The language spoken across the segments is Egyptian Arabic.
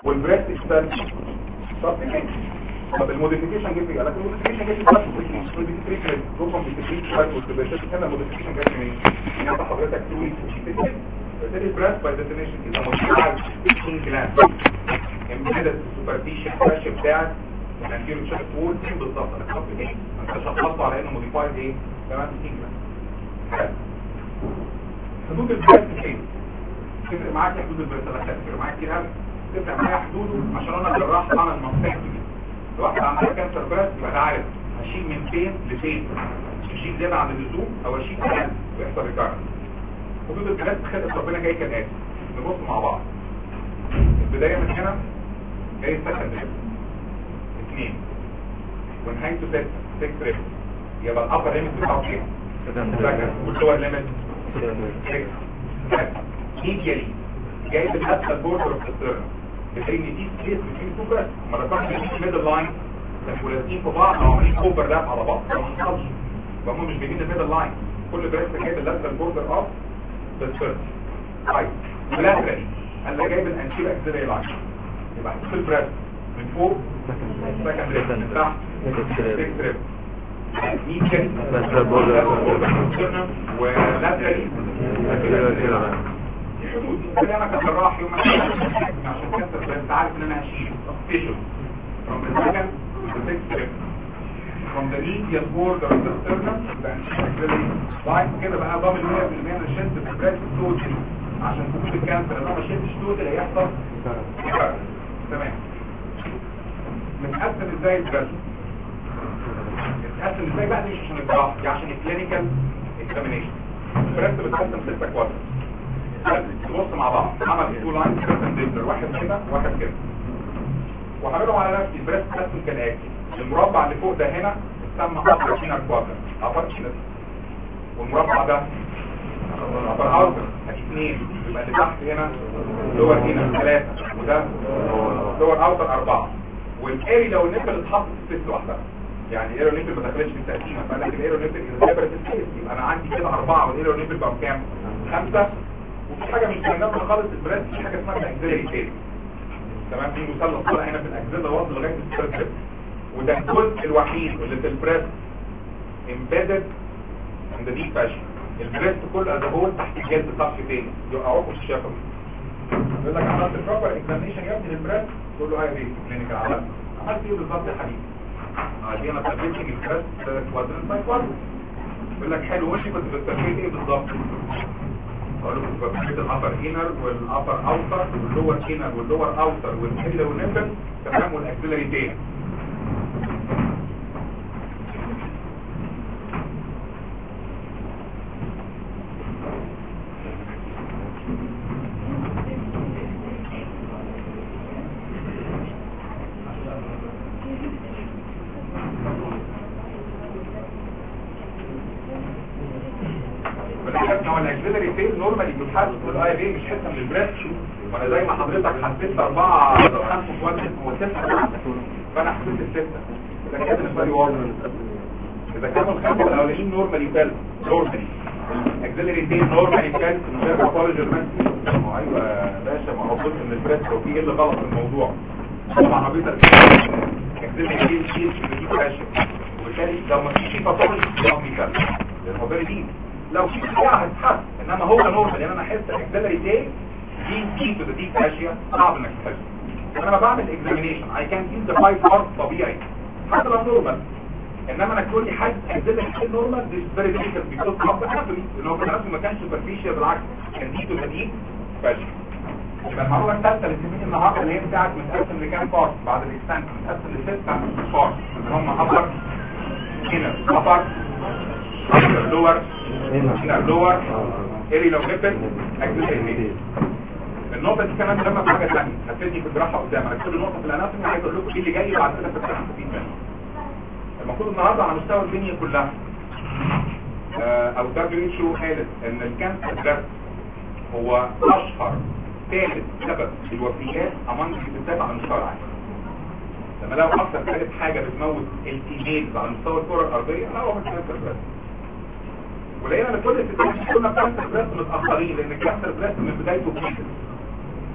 والبريست اكسبانشن طب الموديفيكيشن جه فيه قال لك الموديفيكيشن جه فيه بس والبيتريك رقم بيتريك شويه والبيتريك هنا الموديفيكيشن جه منين؟ ان انت حضرتك تقول بالتالي البريست باي ديفينيشن اذا مشتعل سكين جلاند امبيدد السوبرفيشن فلاش بتاعك الانتيريور شاك وول فين بالظبط انا خدت ايه؟ انت شخصته على انه موديفايد ايه؟ كمان سكين جلاند حدود البريست فين؟ تفرق معاك حدود البريست لا تفرق معاك كتير قوي تفرق معايا حدوده عشان انا جراح اعمل منطقه دي لو واحد عمل كانسر بريست يبقى ده عارف هشيل من فين لفين اشيل زياده عن اللزوم او اشيل اقل ويحصل ريكارد حدود البريست خدت ربنا جاي كالاتي نبص مع بعض البدايه من هنا جاي السكند اثنين ونهايته ستة 6 ريب يبقى الابر ليميت بتاعه كام؟ سكند واللور ليميت 6 ميديالي جاي بالحادثه البوردر اوف السيرن بتلاقي ان دي سبيس بين تو بريست ما رقمش دي ميدل لاين كانوا لازقين في بعض او عاملين اوفر لاب على بعض ما حصلش فهم مش جايبين الميدل لاين كل بريست جايب اللاترال بوردر اوف بالسيرن طيب ولاترالي انا جايب الانتير اكسيلري لاين يبقى هتشوف البريست من فوق سكند ريب من تحت 6 ريب ميديالي ولاترالي حدود كلامك الجراح يوم عشان كسر بس عارف ان انا هشيل فيشل from the second to the sixth rib from the medial border of the sternum the axillary line كده بقى ضامن 100% ان الشد في البريست توتال عشان خطوط الكانسر لو ما شدتش توتال هيحصل تمام متقسم ازاي البريست متقسم ازاي بقى دي مش عشان الجراح دي عشان الكلينيكال اكزامينيشن البريست بتقسم ستة كوادر تبص مع بعض عمل تو لاين بيربنديكولار واحد كده واحد كده وهعملهم على نفسي البريست تقسم كالاتي المربع اللي فوق ده هنا اتسمى ابر شينر كوادر ابر شينر والمربع ده ابر اوتر اثنين يبقى اللي تحت هنا لور هنا ثلاثة وده لور اوتر اربعة والاري لو النبل اتحط في الست لوحدها يعني الايرو نيبل ما دخلتش في التقسيمه فانا الايرو نيبل اذا سيبرت سبيس يبقى انا عندي كده اربعه والايرو نيبل بقى كام؟ خمسه وفي حاجة مش مهمة خالص البريس في حاجة اسمها الاكزيلري تيل تمام في مثلث طالع هنا في الاكزيلا واصل لغاية السيركل وده الجزء الوحيد اللي في البريس embedded in the deep fashion البريس كله از هو تحت الجلد طرف تاني يقعوكم في الشفوي يقول لك عملت بروبر اكزامينشن يا ابني للبريس تقول له هاي دي كلينيكال عملت عملت ايه بالظبط يا حبيبي؟ عادي انا ثبتت البريس كوادرنت باي كوادرنت يقول لك حلو وش كنت بتثبت ايه بالظبط؟ قالوا بقيت الابر انر والابر اوتر واللور انر واللور اوتر والهيل والنفل تمام والاكسلري تاني هو الاكسلري فيل نورمالي بيتحدد بالاي بي مش حته من البريس وانا زي ما حضرتك حسيت اربعه خمسه كوانتس وسته فانا حسيت السته ده كده بالنسبه لي واضح اذا كانوا الخمسه الاولانيين نورمالي فيل نورمالي الاكسلري فيل نورمالي فيل من غير باثولوجي ايوه يا باشا ما هو قلت ان البريس لو في ايه اللي غلط في الموضوع طبعا عربيه الاكسلري فيل فيه في كراشن وبالتالي لو ما فيش باثولوجي يبقى في فيل لان هو فيري لو في حاجه هتتحس انما هو نورمال يعني انا احس الاكسلري دي دي دي تو دي اشياء صعب انك تحس انا لما بعمل اكزامينيشن اي كان سي ذا فايف ارت طبيعي حتى لو نورمال انما انا تقول لي حاجه اكسلري دي نورمال دي فيري ديفيكلت بيكوز اوف ذا اناتومي لان هو في الاناتومي ما كانش سوبرفيشال بالعكس كان دي تو دي فاشل يبقى المعلومه الثالثه اللي تهمني النهارده اللي هي بتاعت متقسم لكام بارت بعد الاكستنت متقسم لسته بارت اللي هم ابر هنا ابر لور هنا لور اري لو نبل اكسلري النقطه دي كمان لما في حاجه ثانيه هتفيدني في الجراحه قدام انا كل نقطه في الاناتومي عايز اقول لكم ايه اللي جاي بعد كده في التحسين المفروض النهارده على مستوى الدنيا كلها آه، او دبليو اتش او قالت ان الكانسر ده هو اشهر ثالث سبب الوفيات امام الستات على مستوى العالم لما لو اكثر ثالث حاجه بتموت التيميلز على مستوى الكره الارضيه لا هو الكانسر بريست ولقينا ان كل الستات كنا كانسر بريست متاخرين لان الكانسر بريست من بدايته كيس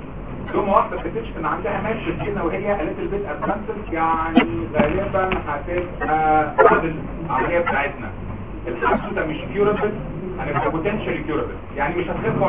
يوم واحده بتكتشف ان عندها ماتش في الجنه وهي قالت البيت ادفانسد يعني غالبا هتبقى بعد العمليه بتاعتنا الحدوته مش كيورابل هنبقى بوتنشال كيورابل يعني مش هتخف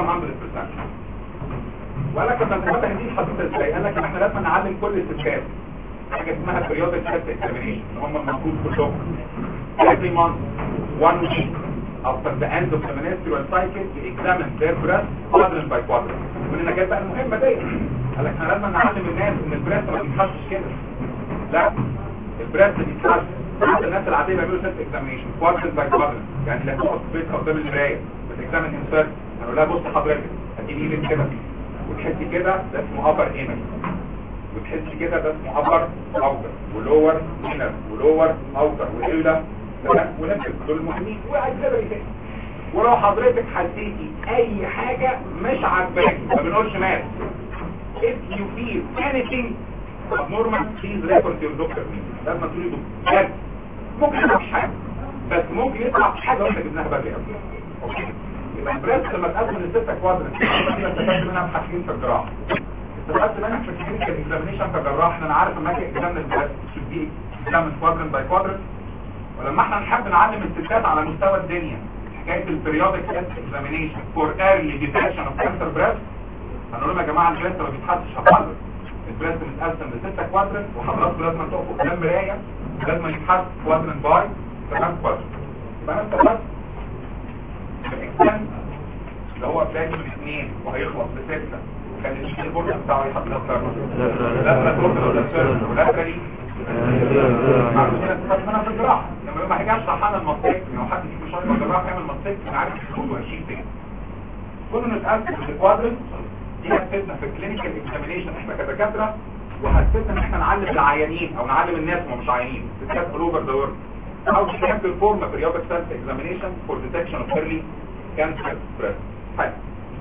100% وقال لك طب انت دي الحدوته ازاي؟ قال لك احنا لازم نعلم كل الستات حاجه اسمها periodic test examination هم المفروض كلهم every month one week after the end of the menstrual cycle you examine their breast quadrant by quadrant وهنا جت بقى المهمه دي قال لك احنا لازم نعلم الناس ان البريست ما بيتحشش كده لا البريست بيتحش حتى الناس العاديه بيعملوا تيست اكزامينشن كوادرنت باي كوادرنت يعني لا تقف في بيتها قدام المرايه بتكزامن انسرت اقول لها بص حضرتك هتجيب ايدك كده وتحسي كده ده اسمه ابر ايمج وتحسي كده ده اسمه ابر اوتر ولور انر ولور اوتر والا تمام ونفس دول المهمين وقاعد كده تاني ولو حضرتك حسيتي اي حاجه مش عاجباكي ما بنقولش مات if you feel anything abnormal please report to your doctor لازم تقولي دكتور بجد ممكن يطلع مش حاجه بس ممكن يطلع في حاجه واحنا جبناها بدري قوي اوكي يبقى البريست لما تقسم الستة كوادرنت دي استفدت منها في حاجتين في الجراحه استفدت منها في الكلينيكال اكزامينشن كجراح ان انا عارف لما اجي اكزامن البريست شوف دي اكزامن كوادرنت باي كوادرنت ولما احنا نحب نعلم الستات على مستوى الدنيا حكايه البريودك تيست اكزامينشن فور ايرلي ديتكشن اوف كانسر بريست هنقول لهم يا جماعه البريست ما بيتحطش هفضل البريست متقسم لستة كوادرنت وحضراتكم لازم تقفوا قدام مرايه لازم يتحط كوادرنت باي تمام كوادرنت يبقى انا استفدت الاكسنت اللي هو بلاتي من اثنين وهيخلص بستة وكان الشيء البورد بتاعه يحط له لا بورد ولا سيرن ولا دي منها في الجراحة لما ما حاجاش صحانا المصيك لو حد فيكم شاطر في الجراحة يعمل مصيك انا عارف الحدود وهشيل تاني كنا نتأكد في الكوادرنت دي هتفيدنا في الكلينيكال اكزامينيشن احنا كدكاترة وهتفيدنا ان احنا نعلم العيانين او نعلم الناس ما مش عيانين ستات all over the world how to have perform a periodic self examination for detection of early cancer breast حاجة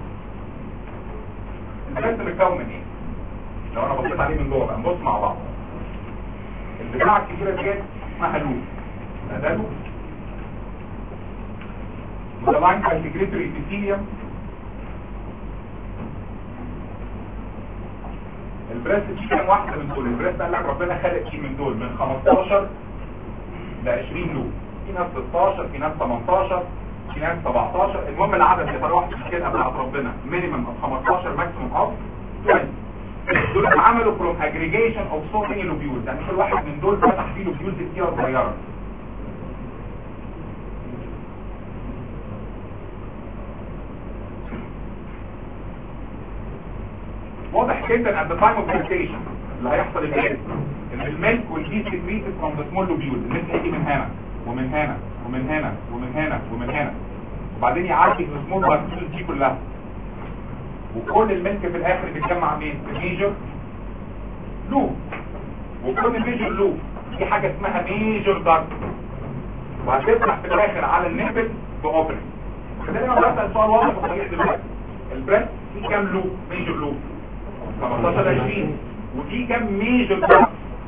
البريست متكون من ايه؟ لو انا بصيت عليه من جوه بقى نبص مع بعض البتاعة الكبيرة دي اسمها لوب ده لوب وده لاين كالتيجريتوري epithelium البريست دي كام واحدة من دول البريست قال لك ربنا خلق فيه من دول من 15 ل 20 لوب في ناس 16 في ناس 18 في ناس 17 المهم العدد اللي فرق واحد كده بتاعت ربنا مينيمم اوف 15 ماكسيموم اوف 20 دول اتعملوا from aggregation of so many lobules يعني كل واحد من دول فتح فيه لوبيولز كتير صغيره واضح جدا at the time of gestation اللي هيحصل ايه ان الميلك will be secreted from the small lobules الميلك هيجي من هنا ومن هنا ومن هنا ومن هنا ومن هنا وبعدين يعدي في السمول بارتيكلز دي كلها وكل الملك في الاخر بيتجمع مين الميجر لوب وكل ميجر لوب دي حاجة اسمها ميجر دارك وهتفتح في الاخر على النبل باوبرنج خلينا نسأل سؤال واضح وصريح دلوقتي البريست في كام لوب ميجر لوب 15 20 ودي كام ميجر دارك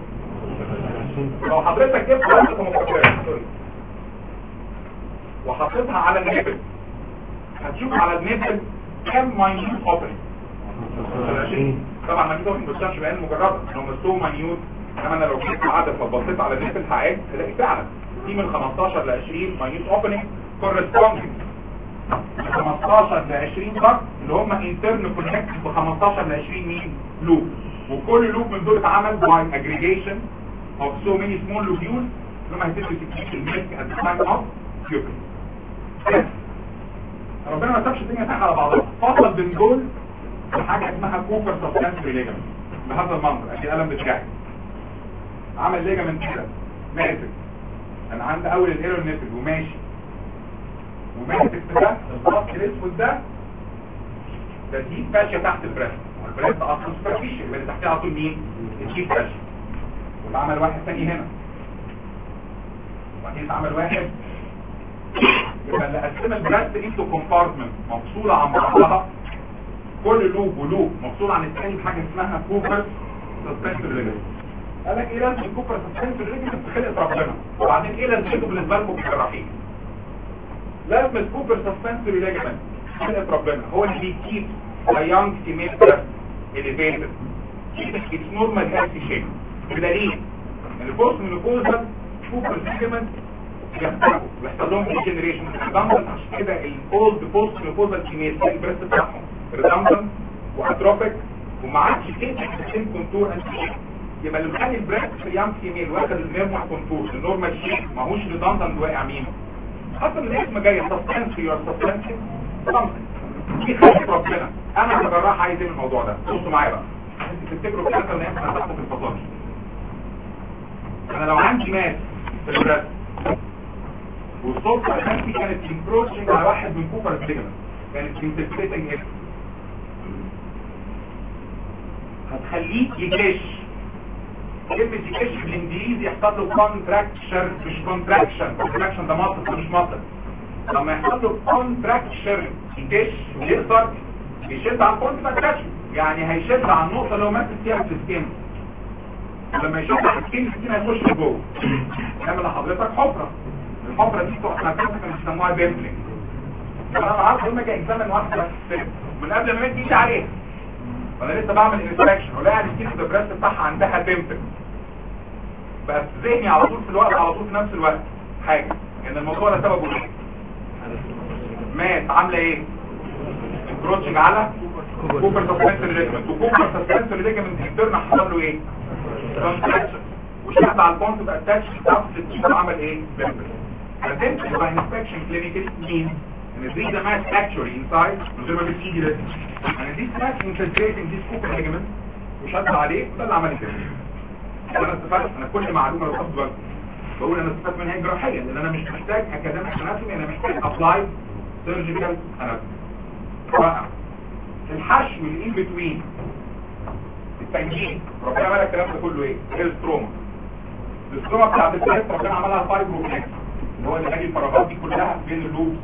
لو حضرتك جبت واحدة مفكرة وحطيتها على النبل هتشوف على النبل كم ماينيوت اوبرنج 20 طبعا ما ما بتبصش بعين مجرده لو مستوى ماينيوت انما انا لو جبت عدد فبصيت على النبل هعد تلاقي فعلا في من 15 ل 20 ماينيوت اوبننج كورسبوندنج من 15 ل 20 خط اللي هم انترن كونكت ب 15 ل 20 مين لوب وكل لوب من دول اتعمل باي اجريجيشن اوف سو ماني سمول لوبيول اللي هم هيتم تكنيك الميلك ات ذا تايم اوف كيوبل ربنا ما سابش الدنيا تحت على بعضها فصل بين دول بحاجه اسمها كوبر سبستانس ليجامنت بهذا المنظر ادي القلم بتاعي عمل ليجامنت كده ماسك انا عند اول الايرو نيتل وماشي وماسك في ده الخط الاسود ده ده دي فاشيه تحت البريست والبريست اصلا سوبرفيشال اللي تحتها على طول مين الديب فاشيه واتعمل واحد ثاني هنا وبعدين اتعمل واحد يبقى اللي قسم البريست انتو كومبارتمنت مفصوله عن بعضها كل لوب ولوب مفصول عن الثاني بحاجه اسمها كوبر سسبنسور ليجمنت قال لك ايه لازم الكوبر سسبنسور ليجمنت في خلقه ربنا وبعدين ايه لازمته بالنسبه لكم كجراحين لازم الكوبر سسبنسور ليجمنت في خلقه ربنا هو اللي بيكيب a young female breast elevated it's normal healthy shape بدليل ان البوست مينوبوزال سوبر سيجمنت بيحصلوا بيحصل لهم ريجنريشن ريدندنت عشان كده الاولد بوست مينوبوزال كيميز البريست بتاعهم ريدندنت واتروبيك وما عادش كده سيستم كونتور انتي يبقى اللي مخلي البريست في اليام فيميل واخد النورمال كونتور النورمال شيب ماهوش ريدندنت واقع مين حتى من الاسم جاي سسبنس يور سسبنس في خلق ربنا انا كجراح عايز ايه من الموضوع ده بصوا معايا بقى انت تفتكروا كده ان احنا هناخد في الفصل انا لو عندي ماس في البريست والصوت الخلفي كانت انكروتشنج على واحد من كوبر سيجنال كانت انتربريتنج ايه هتخليه يكش كلمة يكش بالانجليزي يحصل له كونتراكشن مش كونتراكشن كونتراكشن ده مصر مش مصر لما يحصل له كونتراكشن يكش يقدر يشد على الكونتراكشن يعني هيشد على النقطة اللي هو ماسك فيها في السكين لما يشد على السكين السكين هيخش جوه يعمل لحضرتك حفرة الحفرة دي بتوع احنا كانوا بيسموها بيمبلينج انا عارف لما اجي اكزامن واحدة من قبل ما مد ايدي عليها وانا لسه بعمل انسبكشن ولاقي السكين في البريست بتاعها عندها بيمبل بقى في ذهني على طول في الوقت على طول في نفس الوقت حاجة ان الموضوع ده سببه ايه مات عامله ايه انكروتشنج على كوبر سسبنسوري ليجمنت وكوبر سسبنسوري ليجمنت اكترنا حصل له ايه كونتراكشن وشد على البونت بقى اتاتش بتاعه عمل ايه بيمبل attention by inspection clinically means ان دي ده mass actually inside من غير ما بتيجي ده and this mass infiltrating this cooper ligament وشد عليه ده اللي عمل كده انا استفدت انا كل معلومه لو خدت بالك بقول انا استفدت منها جراحيا لان انا مش محتاج اكاديميك اناتومي انا محتاج ابلاي سيرجيكال اناتومي رائع الحشو اللي ان بتوين التنجيم ربنا عمل الكلام ده كله ايه؟ الستروما الستروما بتاعت الثالث ربنا عملها فايبروبلكس اللي هو اللي باقي الفراغات دي كلها بين اللوب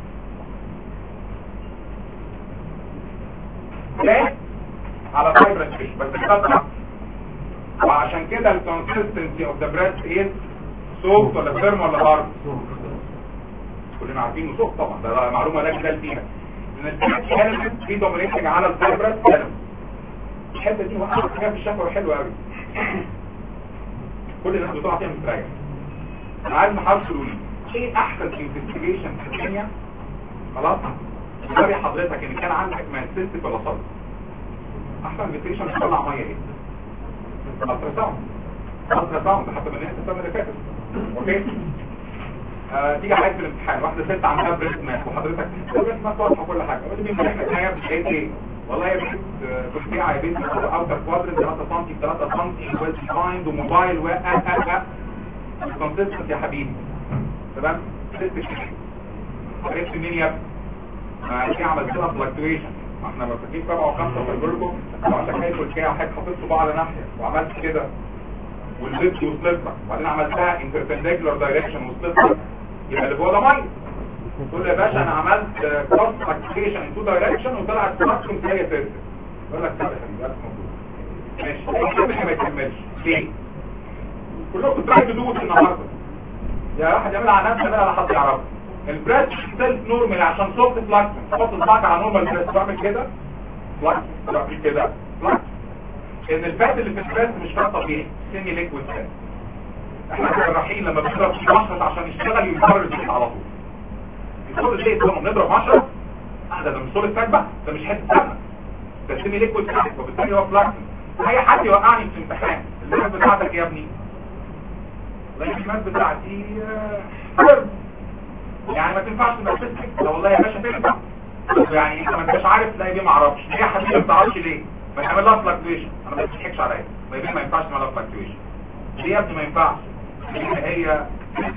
ده على فايبرس فيش بس بتطلع وعشان كده الكونسستنسي اوف ذا بريست از سوفت ولا فيرم ولا هارد كلنا عارفين سوفت طبعا ده معلومه لا جدال فيها ان البريست ايلمنت في دومينيتنج على الفايبرس ايلمنت الحته دي وقعت فيها في الشفه حلوه قوي كل الناس بتقع فيها مستريح انا عايز محاضر تقول ايه احسن انفستيجيشن في الدنيا خلاص تقولي حضرتك ان كان عندك مانسيستيك ولا صلب احسن انفستيجيشن تطلع ميه ايه الترا ساوند الترا ساوند حتى من السنه اللي فاتت اوكي آه تيجي حضرتك في الامتحان واحده ست عندها بريست ماس وحضرتك بريست ماس واضحه وكل حاجه بس بيمكن احنا كده مش قايل ايه والله يا بنت كنت يا بنت اوتر كوادرنت 3 سم 3 سم ويل ديفايند وموبايل و الكونسيستنس يا حبيبي تمام ست شهور عرفت منين يا ابني ما في عملت لها فلكتويشن احنا فاكرين سبعة وخمسة في البرجو وعندك هيدخل كده حاجة حطيت صباع على ناحية وعملت كده واللبس وصلتك وبعدين عملتها انتربنديكولار دايركشن وصلتك يبقى اللي جوه ده ميه تقول له يا باشا انا عملت كروس فلكتويشن ان تو دايركشن وطلعت فلكتوم هي سيرفس يقول لك لا يا حبيبي ألف مبروك ماشي ما يكملش ليه؟ كلكم تراي تدوس النهارده يا واحد يعملها على نفسه يعملها على حد يعرفه البريس سيلف نورمال عشان صوت فلاكس تحط صباعك على نورمال بريس بعمل كده فلاكس بعمل كده فلاكس ان الفات اللي في البريس مش فات طبيعي سيمي ليكويد فات احنا كجراحين لما بنضرب فيه مشرط عشان يشتغل يمرر الزيت على طول الصوت الزيت لما بنضرب مشرط ده ده مش صوت فات بقى ده مش حته سمنه ده سيمي ليكويد فات وبالتالي هو فلاكس اي حد يوقعني في الامتحان اللي بتاعتك يا ابني الامتحانات بتاعتي حرب يعني ما تنفعش تبقى تسكت لو والله يا باشا تنفع يعني انت ما انتش عارف لا دي ما اعرفش ليه يا حبيبي ما بتعرفش ليه ما تعمل لها فلكتويشن انا ما بتضحكش عليا ما يبقى ما ينفعش تعمل لها فلكتويشن ليه يا ابني ما ينفعش لان هي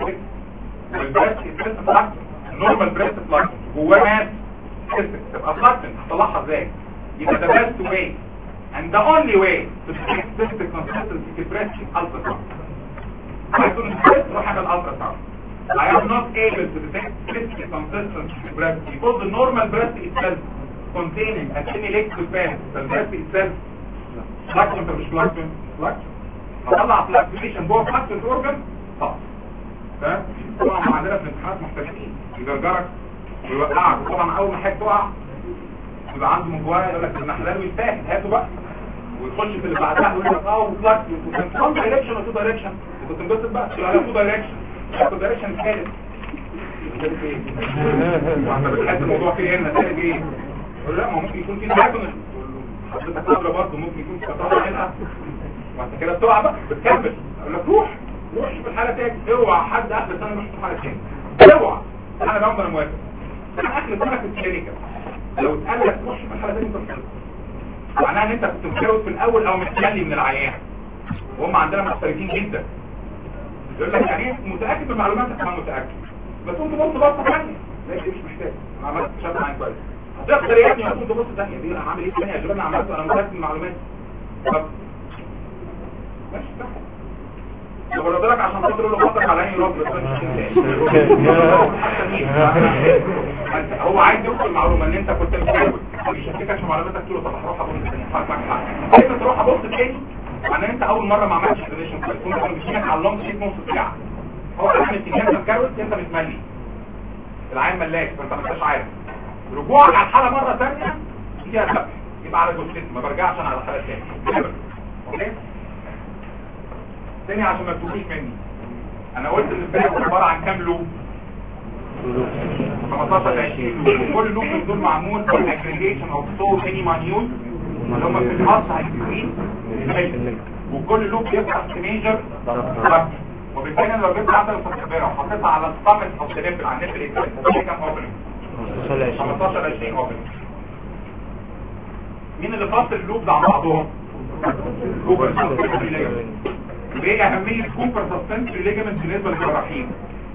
والبريست البريست فلاكتن النورمال بريست فلاكتن جواه ناس تبقى فلاكتن هتطلعها ازاي يبقى ده بيست واي and the only way to detect cystic consistency في breast is ultrasound عايزون البريست روح اعمل ultrasound I am not able to detect cystic consistency في breast because the normal breast itself containing a semi-liquid fat the breast itself fluctuant or مش fluctuant fluctuant هطلع fluctuation جوه fluctuant organ طب تمام طبعا عندنا في الامتحانات محتاجين يجرجرك ويوقعك وطبعا اول ما حاجه تقع يبقى عنده من جواه يقول لك ابن حلال ويستاهل هاته بقى ويخش في اللي بعدها يقول لك اه وفلاكس وكان وان دايركشن وتو دايركشن كنت انبسط بقى تقول عليها تو دايركشن تو دايركشن ثالث ثالث ايه؟ وانت بتحس الموضوع فيه هنا ثالث ايه؟ يقول لا ما ممكن يكون في دايجونال حضرتك قبل برضه ممكن يكون في قطعه هنا وانت كده بتقع بقى بتكمل اقول لك روح روح شوف الحاله تاني اوعى حد اخر سنه يروح يشوف حاله تاني اوعى انا بقى انا موافق انا اخر سنه في الكلينيكال لو اتقال لك روح شوف الحاله تاني انت بتخلص معناها ان انت كنت متجوز في الاول او متخلي من العيان وهم عندنا مختلفين جدا يقول لك يعني إيه متاكد من معلوماتك انا متاكد بس انت بص بصه ثانيه لا دي مش محتاج انا عملت شات معاك كويس هتقدر يا ابني هتقوم تبص ثانيه دي انا عامل ايه ثانيه يا جماعه انا عملت انا متاكد من معلوماتي طب ماشي صح لو قلت لك عشان خاطر له خاطر على عيني رب هو عايز يوصل معلومه ان انت كنت متجوز بيشككك في معلوماتك تقول له طب هروح ابص تاني حضرتك معاك حق انت تروح ابص تاني معناه انت اول مره ما عملتش ريليشن كويس كنت كانوا بيشيلك على اللونج شيت نص ساعه هو عشان انت متجوز انت متملي العين ملاك فانت ما انتش عارف رجوعك على الحاله مره ثانيه فيها ذبح يبقى على جثتي ما برجعش انا على الحاله ثانيه اوكي تاني عشان ما تقولوش مني انا قلت ان الباقي عباره عن كام لوب 15 ل 20 لوب وكل لوب من دول معمول بالاجريجيشن اوف سو ماني مانيول اللي هم في النص هيكون وكل لوب بيفتح في ميجر وبالتالي لو جبت عدد الفكبره وحطيتها على الصمت او تنفل على النفل ايه كام اوبننج 15 ل 20 اوبننج مين اللي فاصل اللوب عن بعضهم كوبر سسبنسوري ليجمنت وايه اهميه كوبر سسبنسوري ليجمنت بالنسبه للجراحين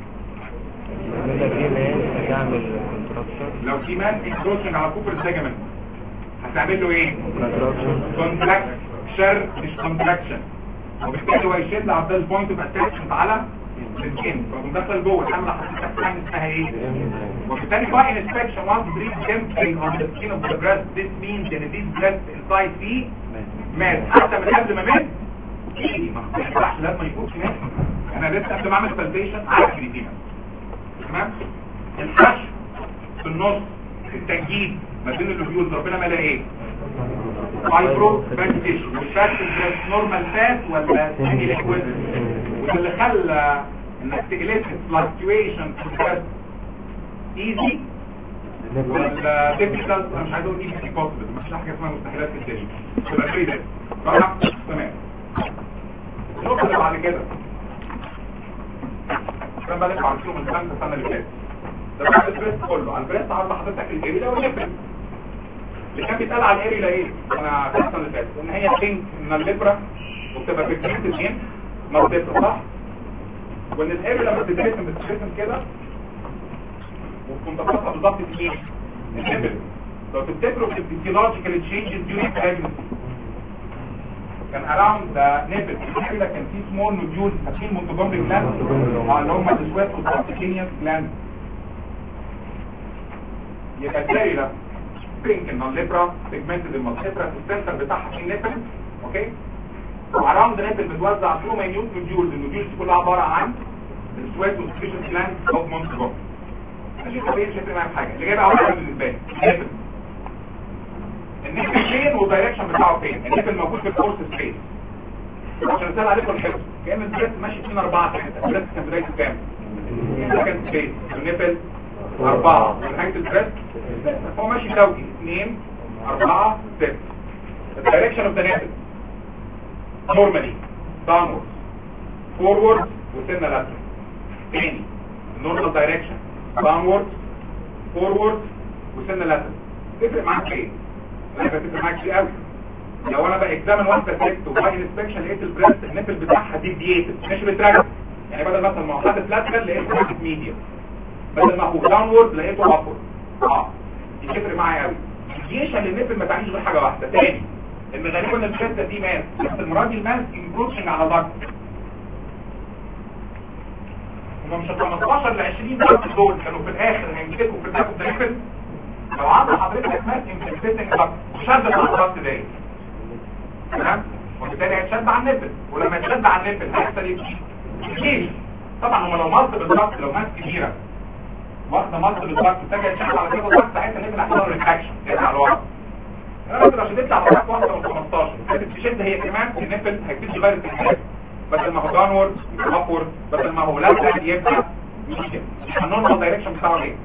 لو في مان انكروشنج على كوبر ليجمنت هتعمل له ايه كونتراكشن مش كونتراكشن وبالتالي هو يشد على البوينت اوف اتاتشمنت على السكين فمدخل جوه الحمله حضرتك حاجه اسمها ايه وبالتالي by inspection once breathe gently on the skin of the breast this means that this breast inside فيه مات حتى من قبل ما مات ايدي ما ينفعش لازم يكون في مات انا لسه قبل ما اعمل بالبيشن عارف ان دي مات تمام الحشو في النص التنجيد ما بين اللوبيولز ربنا ملا ايه فايبرو باكتيشن والفات البريس نورمال فات ولا سيمي ليكويد وده اللي خلى انك تجلس فلكتويشن في البريس ايزي ولا ديفيكالت انا مش عايز اقول ايزي بوسيبل مش حاجه اسمها مستحيلات في الدنيا تبقى فري ده صح تمام النقطه اللي بعد كده كان بقى لسه عارفينه من خمسة السنه اللي فاتت ده بعد البريس كله على البريس عرض حضرتك الجريده والليبريس اللي كان بيتقال على الاريلا ايه انا السنه اللي فاتت ان هي بينك من الليبرا وبتبقى في الجنس الاثنين مرتبطه صح وان الاريلا لما بتترسم بتترسم كده وتكون تفاصيلها بالظبط في ايه الليبر لو تفتكروا في الفيزيولوجيكال تشينجز during pregnancy كان around the nipple الاريلا كان في سمول نوديول فاكرين مونتوجومري جلاند اللي هم الاسوات والسبتيكينيوس جلاند يبقى الاريلا بينك ان الليبرا سيجمنتد المالتيبرا السنتر بتاعها في النيبل اوكي وعراوند نيبل بتوزع تو مينيوت نوديولز النوديولز كلها عباره عن السويت والسكريشن جلاند اوف مونتجو ماشي طبيعي مش هيفرق معايا في حاجه اللي جاي بقى اول حاجه بالنسبه لي النيبل النيبل فين والدايركشن بتاعه فين النيبل موجود في الكورس سبيس عشان اسال عليكم الحفظ كان البريس ماشي فينا اربعه ثلاثه البريس كان بدايته كام؟ كان سبيس النيبل أربعة من حاجة البريس هو ماشي زوجي اثنين أربعة ستة الدايركشن اوف ذا نيبل نورمالي داونورد فورورد وسنة لاتر تاني النورمال دايركشن داونورد فورورد وسنة لاتر تفرق معاك ايه؟ لا بتفرق معاك كتير قوي لو انا بقى اكزامن واحدة ست وباي انسبكشن لقيت البريست النيبل بتاعها ديفييتد ماشي بتراجع يعني بدل مثلا ما هو حاطط لاترال لقيت واحد ميديوم بدل ما هو داونورد لقيته ابورد اه دي تفرق معايا قوي الجيشه اللي النفل ما تعنيش غير حاجه واحده تاني ان غالبا الحته دي ماس بس المره دي الماس انكروتشنج على ضغط هم مش 15 ل 20 ضغط دول كانوا في الاخر هيمسكوا في الضغط ده نفل لو عند حضرتك ماس انفكتنج ضغط وشد على الضغط ده تمام وبالتالي هيتشد على النفل ولما يتشد على النفل هيحصل ايه؟ الجيش طبعا هم لو مصر بالضغط لو ماس كبيره واخده مصر بالضغط تجي تشتغل على كده ضغط ساعتها نبدا نحصل ريفراكشن يرجع لورا انا بس عشان تطلع معاك واحده من 15 كانت تشد هي كمان النفل هيبتدي يغير الاتجاه بدل ما هو داونورد ابورد بدل ما هو لاترال يبقى ميديا النورمال دايركشن بتاعه ايه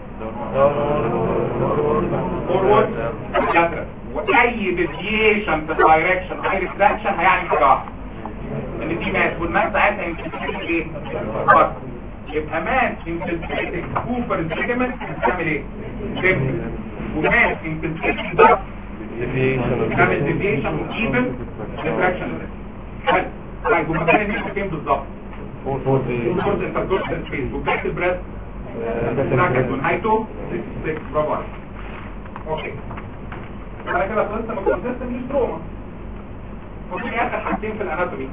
فورورد لاترال واي ديفيشن في الدايركشن اي ريفراكشن هيعني حاجه واحده ان دي ماس والماس ساعتها يمكن ايه فرق يبقى ماس انفلتريتنج كوبر ليجمنت بتعمل ايه سيمبل وماس انفلتريتنج ضغط بتعمل ديفيشن وايفن ريفراكشن حلو طيب ومكان النيش فين بالظبط فورد انتركورسال سبيس وبتاعت البريس براكت ونهايته 6 برافو عليك اوكي على كده خلصت من الكونسيستنت مش تروما وفي اخر حاجتين في الاناتومي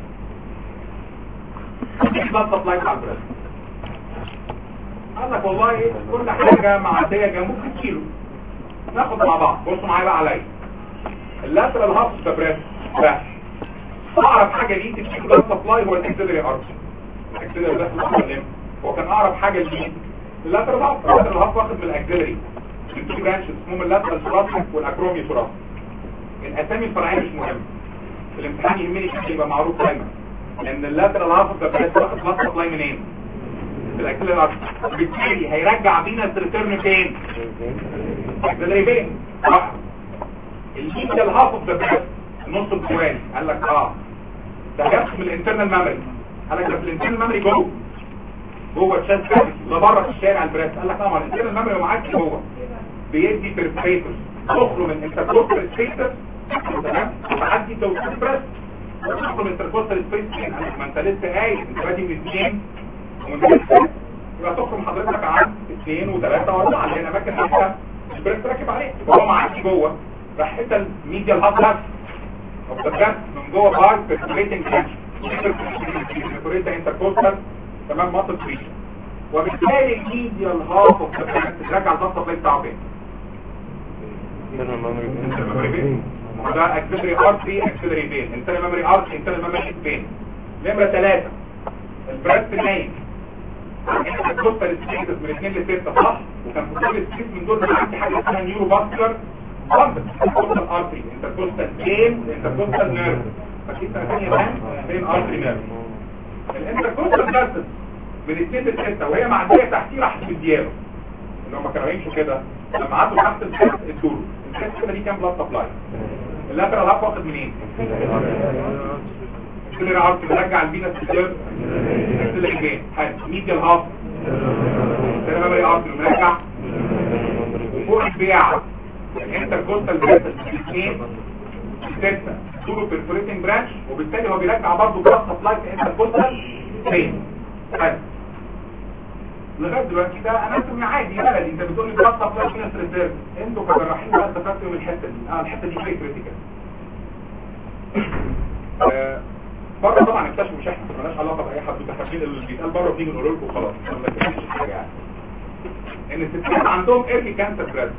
بلاد سبلاي بتاع البريس قال لك والله كل حاجه معديه ممكن كيلو ناخد مع بعض بصوا معايا بقى عليا اللاترال هاف ده بريس بس اعرف حاجه دي تمسك بلاد سبلاي هو الاكسلري ارش الاكسلري ده اللي هو كان اعرف حاجه دي اللاترال هاف اللاترال هاف واخد من الاكسلري التو برانشز اسمهم اللاترال ثوراسيك والاكرومي ثوراسيك الاسامي الفرعيه مش مهمه الامتحان يهمني كده يبقى معروف دايما ان اللاترال هاف ده بس واخد بلاد سبلاي منين في الاكسلري ارش بالتالي هيرجع بينا الريتيرن فين اكسلري فين صح الميديال هاف اوف ذا بريست النص الجواني قال لك اه ده جابس من الانترنال ميموري قال لك ده في الانترنال ميموري جوه جوه الشاست كافيتي ده بره في الشارع البريست قال لك اه ما الانترنال ميموري ما عادش جوه بيدي بيرفريتور تخرج من انتركوستال سبيسز تمام وتعدي توصيل بريست تخرج من انتركوستال سبيسز قال لك ما انت لسه قايل انت بادي من اثنين ومن ثلاثه يبقى تخرج حضرتك عن اثنين وثلاثه واربعه اللي هي اماكن حتى البريست راكب عليه يبقى هو ما عادش جوه راح حته الميديال هاب لاب وبتبقى من جوه بار بيركوليتنج كانش بيركوليتنج انتركوستال تمام ماسل فريشن وبالتالي الميديال هاف اوف ذا ترجع الضغط بلاي بتاعه فين ما ده اكسلري ارتري اكسلري فين انترنال ميموري ارتري انترنال ميموري فين نمره ثلاثة البريست نايم الكوستال ستيتس من 2 ل 6 صح وكان في كل ستيت من دول عندي حاجه اسمها نيورو باسكولار انتركوستال ارتري انتركوستال جين انتركوستال نيرف فاكيد سنه ثانيه بان بين ارتري نيرف الانتركوستال فاسس من 2 ل 6 وهي معديه تحتيه راحت في الديابه اللي هم كانوا يمشوا كده لما عدوا تحت الفاس الدور الفاس كده دي كام بلاد سبلاي اللاترال هاف واخد منين؟ كل عارف نرجع الفينس الجير اللي فين حلو ميديال هاف ده ما بقى عارف نرجع فوق البيع الانتركوستال فيسس اثنين ستة دورو بيرفوريتنج برانش وبالتالي هو بيرجع برضه بلاد سبلاي في انتركوستال فين حلو لغايه دلوقتي ده انا اسمي عادي بلدي انت بتقول لي بلاد سبلاي فينس ريزيرف انتوا كجراحين بقى استفدتوا من الحته دي اه الحته دي فيري كريتيكال بره طبعا اكتشفوا مش احنا مالناش علاقه باي حد متحفين اللي بيتقال بره بنيجي نقول لكم خلاص ما بنكتشفش حاجه يعني ان الستات عندهم ايرلي كانسر بريست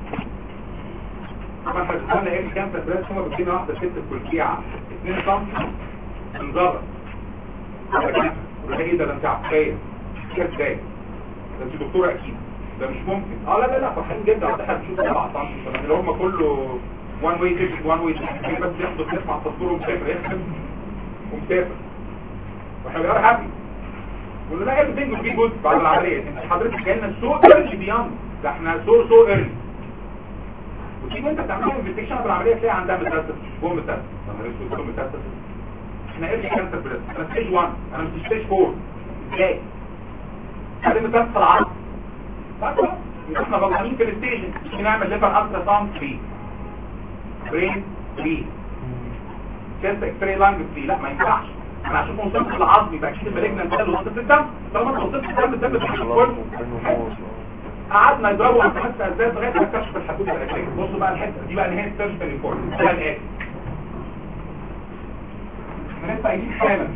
طبعا احنا قلنا ايرلي كانسر بريست هم بتجينا واحده ست في الكلكيعه 2 سم انذرت ايه ده ده انت عبقريه كده ازاي ده انت دكتوره اكيد ده مش ممكن اه لا لا لا فرحان جدا ده احنا بنشوف 7 سم اللي هم كله وان واي تيكت وان واي تيكت بس ياخدوا تسمع التصوير ومسافر يخدم ومسافر واحنا بنقول هابي قلنا لا everything will be good بعد العملية انت حضرتك جاينا سو early beyond ده احنا سو سو early وتيجي انت تعمل انفستيشن بالعملية تلاقي عندها متاسس بوم متاسس انا لسه قلت متاسس احنا early cancer breast انا ستيج 1 انا مش ستيج 4 ازاي؟ هذا متاسس في العظم بس احنا غلطانين في الستيج مش نعمل ليفر الترا ساوند فري برين فري كانت اكستري لانج فري لا ما ينفعش انا عشان وصلت للعظم يبقى اكيد المالجنان ده وصلت للدم طالما انت وصلت للدم الدم بيخش كله قعدنا نضربه على خمس ازاز لغايه ما اكتشف الحدود الاساسيه بصوا بقى الحته دي بقى نهايه السيرجيكال ريبورت ده الاتي احنا لسه قايلين حالا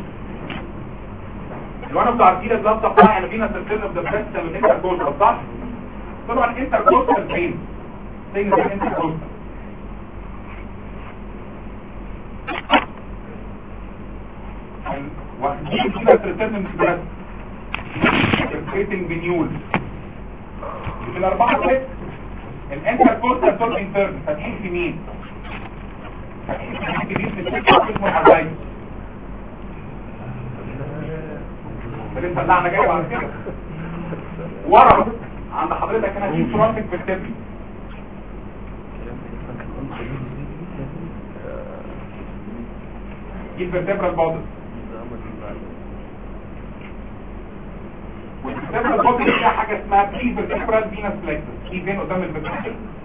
لو انا بتاع كده بلاد سبلاي انا فينا سيرجن اوف ذا بريست من انتر كوستال صح طبعا انتر كوستال فين فين انتر كوستال واخدين كده ترتم بريست كريتنج بنيول في الاربعه كده الانتركوستال تول انترن فاتحين في مين فاتحين في مين كبير في السكه اسمه الحزايز لسه اللعنه جايه بعد كده ورا عند حضرتك هنا في ترافيك فيرتبري دي الفيرتبرا الباطن والفيرتبرا الباطن فيها حاجه اسمها بري فيرتبرا فينس فليكسس دي فين قدام الفيرتبرا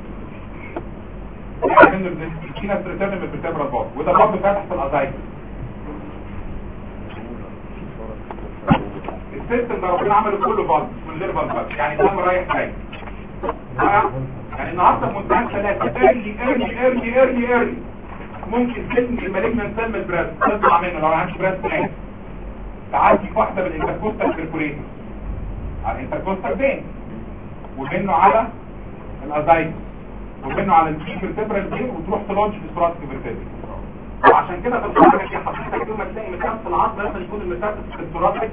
من الفينس ريتيرن من الفيرتبرا الباطن وده برضه فاتح في الازايز السيستم ده ربنا عمله كله بالب من غير بالب يعني دم رايح جاي يعني النهارده منتهى ثلاثه ايرلي ايرلي ايرلي ايرلي ايرلي ممكن تسمي المالجنان سيل من البراس تطلع منه لو ما عندش براس تاني تعدي في واحده من الانتركوستال كيركوليتور على الانتركوستال فين ومنه على الازايد ومنه على الفيرتبرال فين وتروح تلونش في سرعه الفيرتبرال وعشان كده في الحركه دي حضرتك يوم ما تلاقي مسافه العظم لازم يكون المسافه في السرعه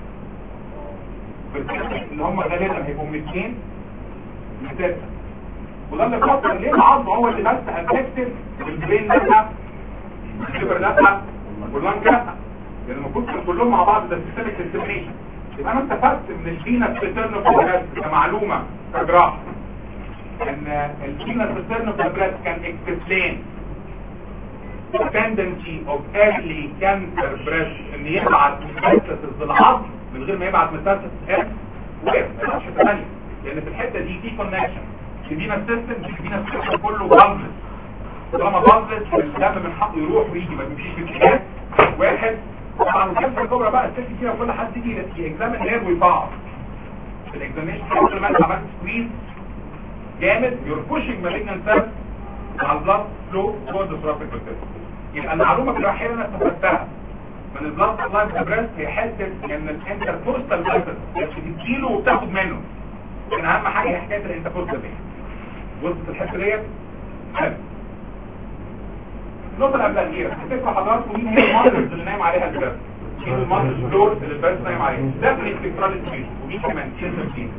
اللي هم غالبا هيبقوا من اثنين لستة وده اللي بيحصل ليه العظم هو اللي بس افكتد البرين نفسها الكبر نفسها واللانج نفسها لان المفروض كانوا كلهم مع بعض ده سيستمك ديسكريميشن يبقى انا استفدت من الفينا سيترن اوف كمعلومه كجراف ان الفينا سيترن اوف كان اكسبلين tendency of early cancer breast ان يبعت metastasis للعظم من غير ما يبعت metastasis اف وير ما يبعتش ثانيه لان في الحته دي في كونكشن الفينا سيستم الفينا سيستم كله بالانس طالما بالانس الدم من حقه يروح ويجي ما بيمشيش في اتجاه واحد طبعا الكانسر الكبرى بقى الست فيها كل حد يجي يكزامن نير ويفعل في الاكزاميشن كل ما انت عملت سكويز جامد يور بوشنج مالجنان سيل على البلاد فلو جوه الثرافيك يبقى المعلومه الاخيره انا استفدتها من البلاد سبلاي في البريست هي حته ان الانتركوستال فايبر بتديله وبتاخد منه لكن اهم حاجه هي حكايه الانتركوستال دي وصلت الحته ديت حلو النقطه اللي قبل الاخيره هتفرق حضراتكم مين هي الماركرز اللي نايم عليها البريست مين الماركرز فلور اللي البريست نايم عليها ده في الاستكترال سبيس ومين كمان كيلتر سبيس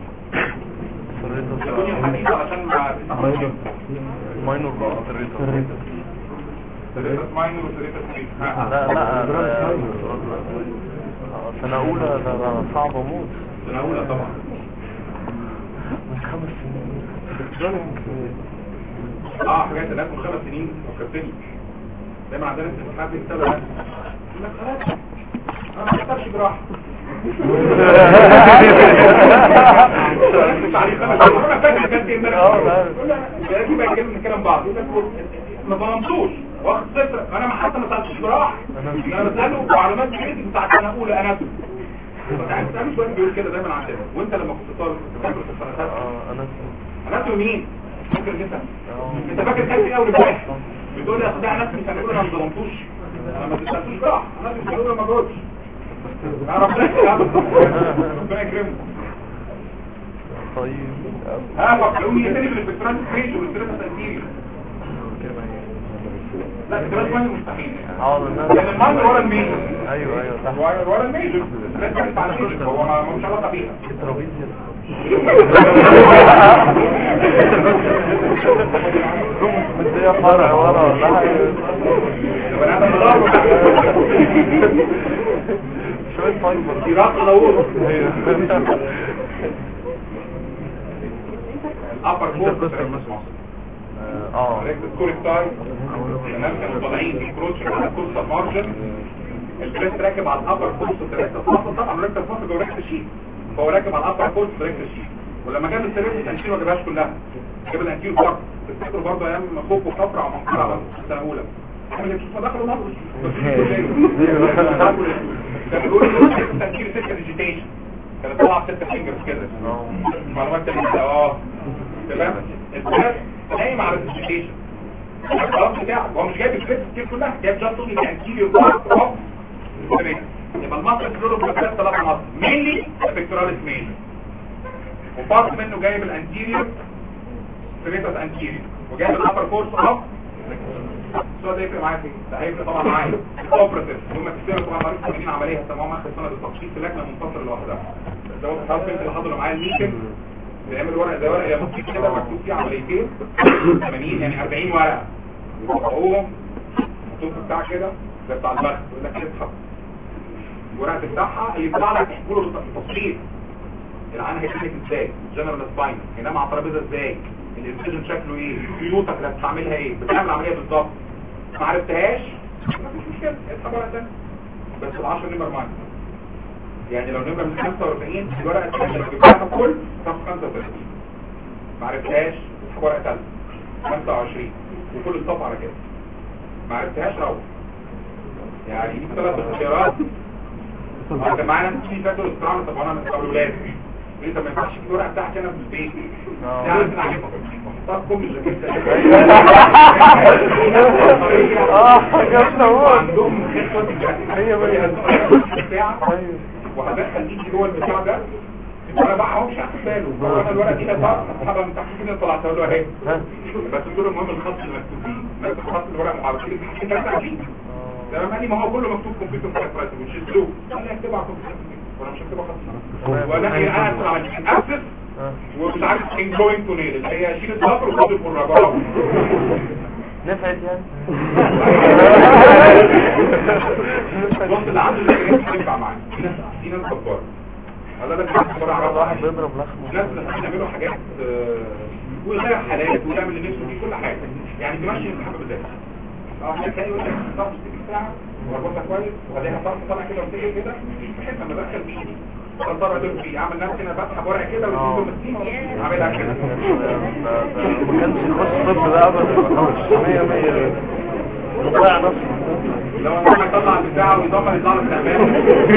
يكون الحديث علشان ما ماينور بقى تريتر ثلاثة ماينور وثلاثة سبيس لا لا سنة أولى ده ده صعب موت سنة أولى طبعا من خمس سنين اه حاجات الناس من خمس سنين فكرتني دايما عندنا في الامتحانات بيكتبوا ده يقول لك خلاص انا ما اختارش جراحه نتكلم بعض ما ضمنتوش واخد صفر انا ما حتى ما سالتش جراح انا بساله معلومات جديده بتاعت سنه اولى انا بتساله شويه بيقول كده دايما عندنا وانت لما كنت طالب كنت فاكر في السنه اه انا انا مين فاكر جدا انت فاكر كان في اول امبارح بتقول لي اصل ده نفسي كان يقول انا ما ضمنتوش انا ما تسالتوش جراح انا مش بقول ما جاوبش يا ربنا ربنا يكرمك طيب ها فكروني يتني بالفكرات فريش والفكرات التأثيري لا الفكرات ماني مستحيل اه لان الماني ورا الميجر ايوه ايوه صح ورا ورا الميجر لا تكلف على الميجر هو ما مش علاقه بيها ترابيزيا مدية فرع ورا ولا حاجة يبقى انا بضرب شوية فايبر سيرات نور ايوه الابر فورس اه الكوريك تاي تمام كانوا طالعين بيكروتش على كورس مارجن البريس راكب على الابر فورس ثلاثة فاصل طبعا راكب فاصل جوه ريكت الشيت فهو راكب على الابر فورس ريكت الشيت ولما جاب السيرفس الانتيرو ما جابهاش كلها جاب الانتيرو فقط تفتكروا برضه ايام ما خوف وكفر او منقرة على السنه الاولى احنا مش دخلوا مصر كان بيقول التنكير سكه ديجيتيشن كانت طالعه ست فينجرز كده معلومات تانية اه تمام البريس نايم على الديجيتيشن الخلاص بتاعه هو مش جايب الفليكس كتير كلها جايب جاست اونلي الانتيريور بارت اوف يبقى المصل كلهم بثلاث ثلاث مصل مينلي بيكتوراليس ميجر وبارت منه جايب الانتيريور سيريتس انتيريور وجايب الابر كورس اوف السؤال ده يفرق معايا فين؟ ده هيفرق طبعا معايا اوبراتيف هم تفتكروا طبعا مريض عاملين عمليه هتسمعوها اخر سنه بالتفصيل في لجنه منفصله لوحدها ده هو الحرف اللي حضروا معايا الميتنج بيعمل ورقه زي ورقه يمكن كده مكتوب فيه عمليتين 80 يعني 40 ورقه ويطبقوهم مكتوب في بتاع كده زي بتاع البخت يقول لك اسحب الورقه تفتحها اللي يطلع لك تحكوا له بالتفصيل العين هيكلمك ازاي جنرال سباين هينام على الترابيزه ازاي الانسجن شكله ايه خيوطك اللي هتعملها ايه بتعمل عمليه بالظبط ما عرفتهاش مفيش مشكله اسحب ورقه ثانيه بس ال 10 نمر معاك يعني لو نمرة من 45 الورقة الثانية اللي بتاعها كل تاخد 35 ما عرفتهاش اسحب ورقة ثالثة 25 وكل الصف على كده ما عرفتهاش روح يعني دي ثلاث اختيارات انت معانا في فاتوا الاستراحة طب انا من الاولاد انت ما ينفعش في الورقة بتاعتي انا في البيت آه. ده عندنا عيب وحطها في كم الجاكيت آه، جامدة أوي. عندهم خطوة الجاكيت هي بقى. بتاع ايوه وهدخل ايدي جوه البتاع ده انا بقى هو مش هاخد باله فانا الورقه دي لازم اسحبها من تحت كده طلعتها له اهي ها بس دول المهم الخط اللي مكتوب فيه مكتوب خط الورقه معرفين حسيت انا فيه ده قال لي ما هو كله مكتوب كمبيوتر كويس مش اسلوب قال لي اكتبها على كمبيوتر وانا مش هكتبها خط وانا هي انا ادخل على اسف ها. ومش عارف ان جوينج تو نيل اللي هي شيل الصفر وخد الكره نفعت يعني بص اللي عنده الاكسبيرينس ينفع معاه في ناس في ناس كبار هذا ده كان كبار على واحد واحد بيضرب لخمه ناس اللي بيعملوا حاجات آه، ويغير حالات ويعمل اللي نفسه فيه كل حاجه يعني تمشي الحاجه بذاتها اه حاجه تاني يقول لك طب تيجي ساعه واربطها كويس وهديها طرف طالع كده وتيجي كده بحيث لما ادخل بايدي اقدر ادور فيه اعمل نفسي انا بسحب ورقه كده وتجيب مسكين اعملها كده ما كانش يخش طب ده ابدا مية مية ضيع نفسه لو انا هطلع البتاع ويدمر يطلع لك تعبان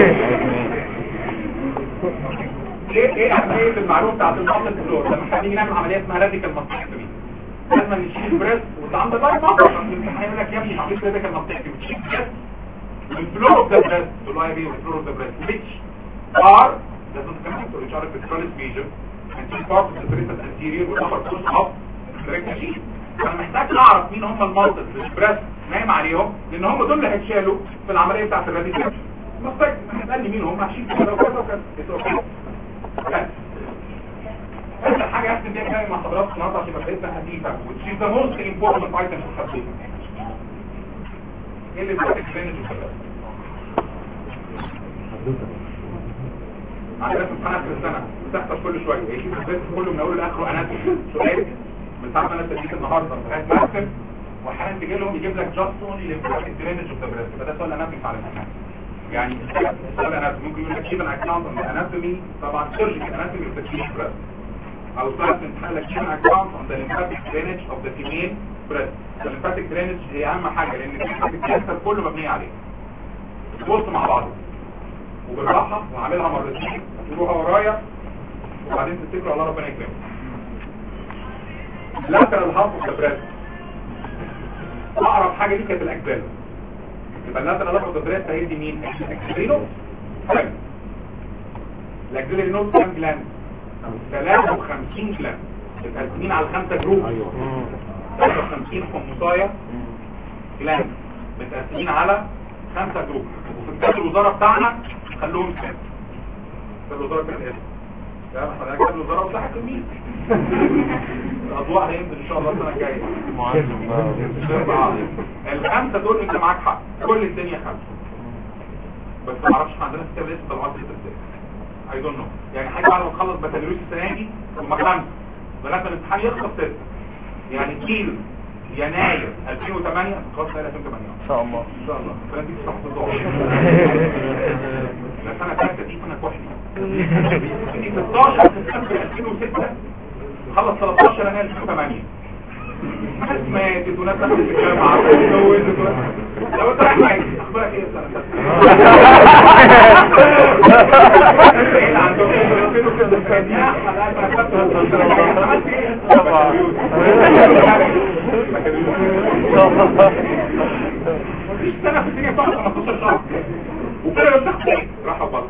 ايه ايه اهميه المعلومه بتاعت المصل فلور لما احنا نيجي نعمل عمليه اسمها راديكال ماستكتومي لازم نشيل البريس وتعمل ده مصر عشان الامتحان يقول لك يا ابني عمليه راديكال ماستكتومي تشيل البريس والفلور اوف ذا بريس تقول له يا بيه الفلور اوف ذا بريس which are doesn't come to which are the control major and two parts of the bristles anterior والupper portion of the rectus sheath فانا محتاج اعرف مين هم المالتس اللي البريس نايم عليهم لان هم دول اللي هيتشالوا في العمليه بتاعت الراديكال مستقبل هتسالني مين هم هشيل كده وكذا وكذا It's okay. بس. اخر حاجه اختم بيها كلامي مع حضراتكم النهارده عشان يبقى بقيتنا خفيفه which is the most important item في الخفيفه ايه اللي بيحتاج فينج عندنا في امتحانات في السنه بتحصل كل شويه يجي في البيت كله من اوله لاخره اناتومي سؤال من ساعه ما انا ابتديت النهارده لغايه ما اكتب واحيانا تيجي لهم يجيب لك جاست اونلي ليمفاتيك درينج اوف ذا بريست فده سؤال اناتومي على الامتحان يعني سؤال اناتومي ممكن يقول لك كيف اكاونت اون اناتومي طبعا سيرجيكال اناتومي اوف ذا فيميل بريست او سؤال في امتحان لك كيف اكاونت اون ذا ليمفاتيك درينج اوف ذا فيميل بريست الليمفاتيك درينج هي اهم حاجه لان الكانسر كله مبني عليه بص مع بعض وبالراحه وهعملها مرتين هتقولوها ورايا وبعدين تفتكروا الله ربنا يكرمك lateral half of the breast اقرب حاجه دي كانت الاجزال يبقى اللاترال half of the breast هيدي مين اكسلينو حلو الاكسلينو نوت كام جلاند 53 جلاند متقسمين على خمسه جروب 53 حمصايه جلاند متقسمين على خمسه جروب وفي كتاب الوزاره بتاعنا خلوهم كام كتاب الوزاره كان ايه يا حضرتك كتاب الوزاره بتاعك مين الاضواء هينزل ان شاء الله السنه الجايه معلم بقى. الخمسه دول انت معاك حق كل الدنيا خمسه بس ما اعرفش إحنا عندنا كتاب لسه طلعت لسه ازاي اي دونت نو يعني حاجه بعد ما تخلص بكالوريوس السنه دي هم خمسه لغايه ما الامتحان يخلص سته يعني كيلو يناير 2008 خلاص بقى 2008 ان شاء الله ان شاء الله السنه دي صح الضوء لا سنه ثالثه دي سنه وحشه دي 16 سبتمبر 2006 خلص 13 يناير 2008 ناس ماتت وناس دخلت الجامعه واتجوزت و- لو انت رايح معاك اخبارك ايه يا سنه ثالثه؟ ايه اللي عندهم؟ فين وفين الحاجات دي؟ يا حلال، أنا خدت عملت ايه؟ بكالوريوس. مفيش سنه في الدنيا بتاخد 15 شهر وكده لو بتاخد ايه؟ راحه وبطل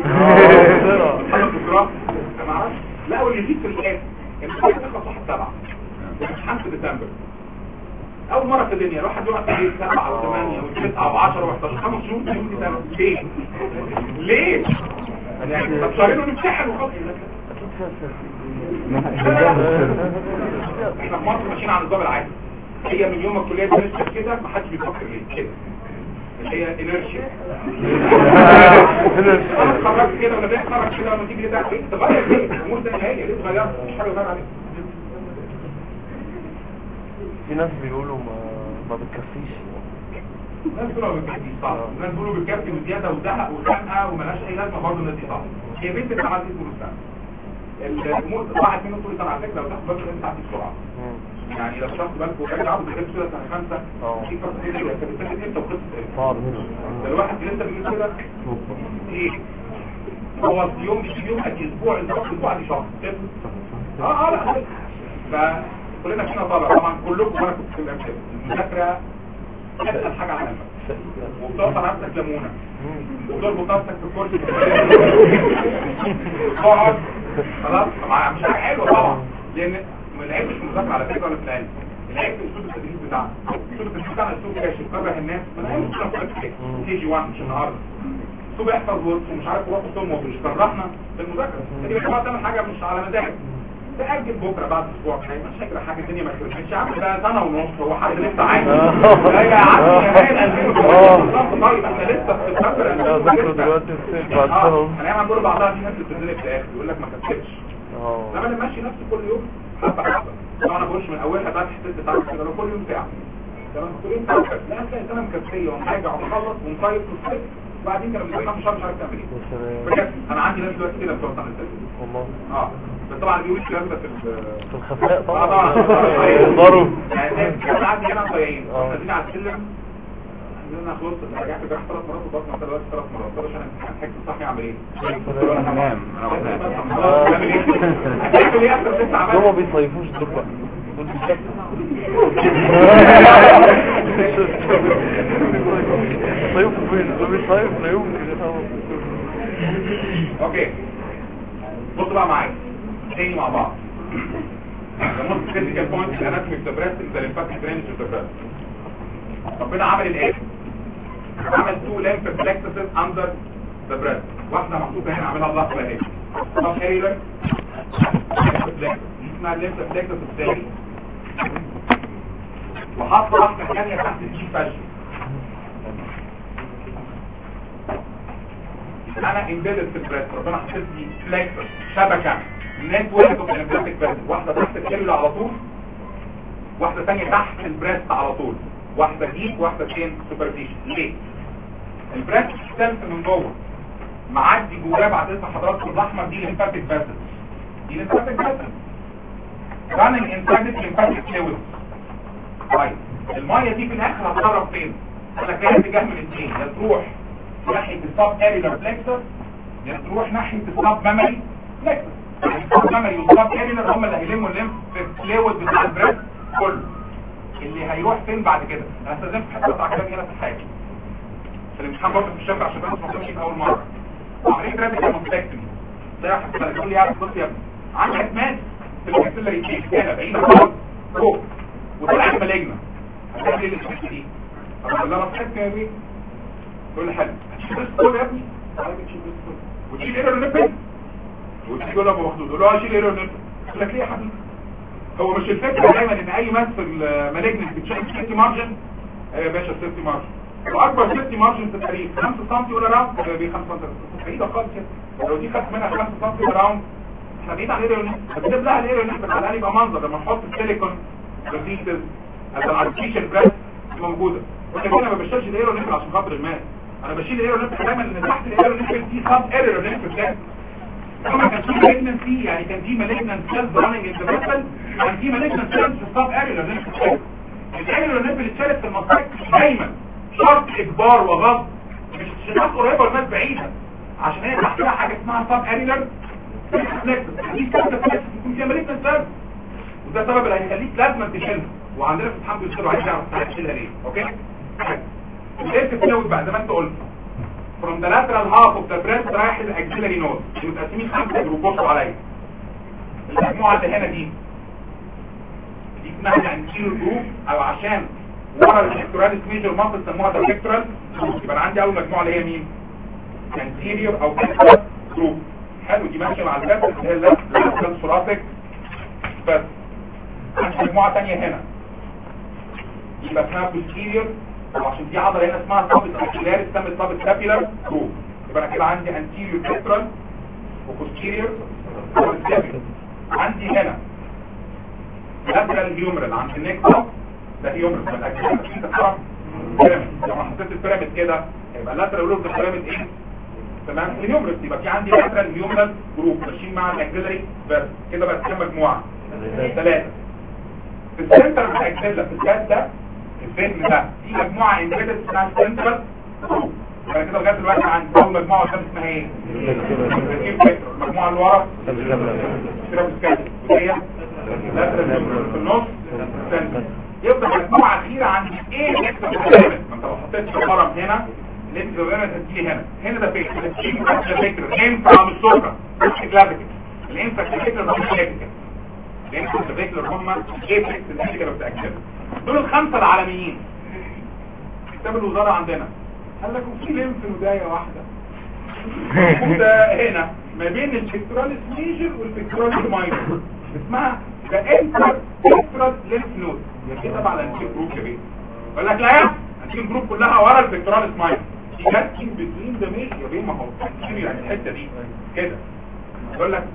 محمد بكرة ما اعرفش لا واللي يزيد في الاخر الامتحان تخلص واحد سبعة الامتحان في ديسمبر اول مرة في الدنيا الواحد يقعد في البيت سبعة وثمانية وتسعة وعشرة وحداشر خمس شهور في يوم سنة ليه؟ ليه؟ يعني طب شهرين ونمتحن وخلاص احنا في مصر ماشيين على النظام العادي هي من يوم الكليه تنشف كده ما حدش بيفكر ليه كده اللي هي انرشيا خلاص خرجت كده ولا بيخرج كده لما تيجي تعمل ايه تغير ليه الامور ده نهائيه ليه تغيرها مش حاجه تغير عليها في ناس بيقولوا ما ما بتكفيش الناس بيقولوا بالكافي صح الناس بيقولوا بالكافي وزياده وزهق وخنقه وملهاش اي لازمه برضه الناس دي صح هي بنت انت عملت ايه طول السنه الامور واحد منهم طول السنه على فكره لو تاخد بالك انت تعدي بسرعه يعني لو تاخد بالك وراجع عاوز تجيب سنه سنه خمسه اه. في فتره كده كانت بتاخد امتى وخلصت امتى صعب ده الواحد لسه بيجي كده ايه هو اليوم مش يوم ادي اسبوع اسبوع اسبوع دي شهر اه اه لا فكلنا فينا طبعا طبعا كلكم وانا كنت في الامثله المذاكره اسهل حاجه على قلبك وبتقطع نفسك ليمونه وتربط نفسك في الكرسي تقعد خلاص مع- مش حاجه حلوه طبعا لان العيب مش في المذاكره على فكره ولا في العلم العيب في اسلوب التدريس بتاعنا اسلوب التدريس بتاعنا اسلوب كاشف كره الناس ما انا مش كي جي 1 مش النهارده اسلوب احفظ ومش عارف روح الصم ومش كرهنا في المذاكره دي يا جماعه تعمل حاجه مش على مزاجك تأجل بكره بعد اسبوع مش هيجرى حاجه الدنيا ما خلصتش يا عم ده سنه ونص هو حد لسه عايش لا يا عم يا هان 2000 طيب احنا لسه في الفتره لا ذاكروا دلوقتي الصيف بعد سنة اه ونص انا ياما بقول بعضها في ناس بتنزل في الاخر يقول لك ما كسبتش اه لما انا ماشي نفسي كل يوم حبه حبه طبعا انا بقولش من اولها بقى حته ساعه كده لو كل يوم ساعه تمام كل يوم ساعه لا هتلاقي سنه مكفيه ومراجع ومخلص ومصيف في الصيف وبعدين كده بتبقى مش عارف تعمل ايه يا سلام بجد انا عندي ناس دلوقتي كده بتوع سنه التالتة. والله اه بس طبعا بيقولوا الكلام ده في ال- في الخفاء اه طبعا طبعا يقدروا يعني زي كان عندي هنا ضايعين اه. نازلين على السلم انا خلصت رجعت جراح ثلاث مرات وبطني ثلاث ثلاث مرات طب عشان امتحان حاجه صحي اعمل ايه؟ سلام. هنام انا هنام خلاص هعمل ايه؟ هعمل ايه اكتر لسه دول ما عملت بيصيفوش دول بقى دول صيفوا فين دول بيصيف لا يمكن يفهموا اوكي بص بقى معايا تاني مع بعض The most critical point in anatomy of the breast is the lymphatic drainage of the breast. ربنا عمل الايه؟ عمل two lymph plexuses under the breast. واحدة محطوطة هنا عاملها الله اهي. طب هيلر دي اسمها lymph plexus الثاني. وحط واحدة ثانية تحت الجي فاشل. انا امبيدد في البريست ربنا حطيت لي فليكسر شبكه نتورك اوف الامبلاتيك بريست واحده تحت الكيلو على طول واحده ثانيه تحت البريست على طول واحده ديب واحده فين سوبرفيشن ليه البريست سيلف من جوه معدي جواه بعد اذن حضراتكم الاحمر دي ليمفاتيك فاسل دي ليمفاتيك فاسل running inside the lymphatic fluid طيب الميه دي في الاخر هتضرب فين؟ قال لك لها اتجاه من الاثنين يا تروح ناحية السب اريلر فليكسر يعني تروح ناحية السب ميموري فليكسر السب ميموري والسب اريلر هم اللي هيلموا الليمف في الفلويد بتاع البريد كله اللي هيروح فين بعد كده انا استاذنت في حته بتاع كلام هنا في الحاجه عشان الامتحان برضه في الشفا عشان بس ما كنتش في اول مره عمليه راديكال مونتكتومي ده واحد كده يقول لي يا بص يا ابني عندي ادمان في الاكسلري تيك هنا بعيده خالص فوق وطلعت مالجنا هتعمل ايه الاكسلري دي؟ طب لما صحيت يا بيه تقول لي حلو هتشيل بس كل يا ابني حضرتك تشيل بس كل وتشيل ايرور نيبل وتيجي تقول ابو مخدود تقول له اه شيل ايرور نيبل يقول لك ليه يا حبيبي هو مش الفكره دايما ان اي ماس في المالجنس بتشيل سيفتي مارجن ايوه يا باشا سيفتي مارجن واكبر سيفتي مارجن في التاريخ 5 سم ولا راوند ب 5 سم بعيده خالص كده لو دي خدت منها 5 سم ولا راوند احنا بعيد عن الايرور نيبل هتجيب لها الايرور نيبل على الاقل يبقى منظر لما نحط السيليكون ريسيتس as an artificial breast موجوده ولكن انا ما بشيلش الايرور نيبل عشان خاطر الماس انا بشيل الايرور نيبل دايما ان تحت الايرور نيبل دي سب ايرور نيبل ده طبعا كان في مالجنسي يعني كان في مالجنس سيلز راننج ان ذا فيسل كان في مالجنس سيلز في السب ايرور نيبل الايرور نيبل اتشالت في المصايب دايما شرط اجبار وغض مش ناس قريبه وناس بعيده عشان هي تحتها حاجه اسمها سب ايرور دي سبب يكون فيها مالجنس سيلز وده السبب اللي هيخليك لازم تشيلها وعندنا في الحمد لله عايز يعرف تشيلها ليه اوكي الايرت فلويد بقى زي ما انت قلت from the lateral half of the breast رايح للاكسيلري نود متقسمين خمسه جروب بصوا عليا المجموعه اللي هنا دي دي اسمها الانتيريور جروب او عشان ورا الالكتراليس ميجر ماسل سموها الالكترال يبقى انا عندي اول مجموعه اللي هي مين؟ anterior او ventral جروب حلو دي ماشيه مع البس اللي هي اللاترال ثوراسيك بس عندي مجموعه ثانيه هنا يبقى اسمها posterior وعشان دي عضله هنا اسمها طابت اكيلاريس سمت طابت كابيلار جروب يبقى انا كده عندي anterior pectoral وposterior posterior عندي هنا lateral humeral عند النيك ده humeral من الاكيلاريس انت تعرف بيراميد لو حطيت البيراميد كده هيبقى lateral روف البيراميد ايه تمام الهيومرال يبقى في عندي lateral humeral جروب ماشيين مع الاكسلري بس كده بقى كام مجموعه ثلاثه في السنتر بتاع الكتله في الجهاز ده الفهم ده في مجموعه امبيدد اسمها سنترال جروب يبقى كده لغايه دلوقتي عندي اول مجموعه قدام اسمها ايه؟ المجموعه اللي ورا سيرابسكات وهي lateral humeral في النص سنتر يبقى مجموعه اخيره عندي ايه اكتر ما انت لو حطيت الهرم هنا لينك الغيرة هتجي هنا هنا ده فكر التشيك ده فكر انفرا مش سوكا مش كلافيكل الانفرا كلافيكل ده مش كلافيكل الانفرا كلافيكل هم الايبكس الانفرا بتاعتنا دول الخمسه العالميين كتاب الوزاره عندنا قال لك وفي ليمف نودايه واحده موجوده هنا ما بين البكتوراليس ميجر والبكتوراليس ماينر اسمها ذا انتر بكتورال ليمف نود يعني تبع الانتير جروب يا بيه يقول لك لا يا الانتير جروب كلها ورا البكتوراليس ماينر جاتين بتوين ده مين يا بيه ما هو كتير يعني الحته دي كده يقول لك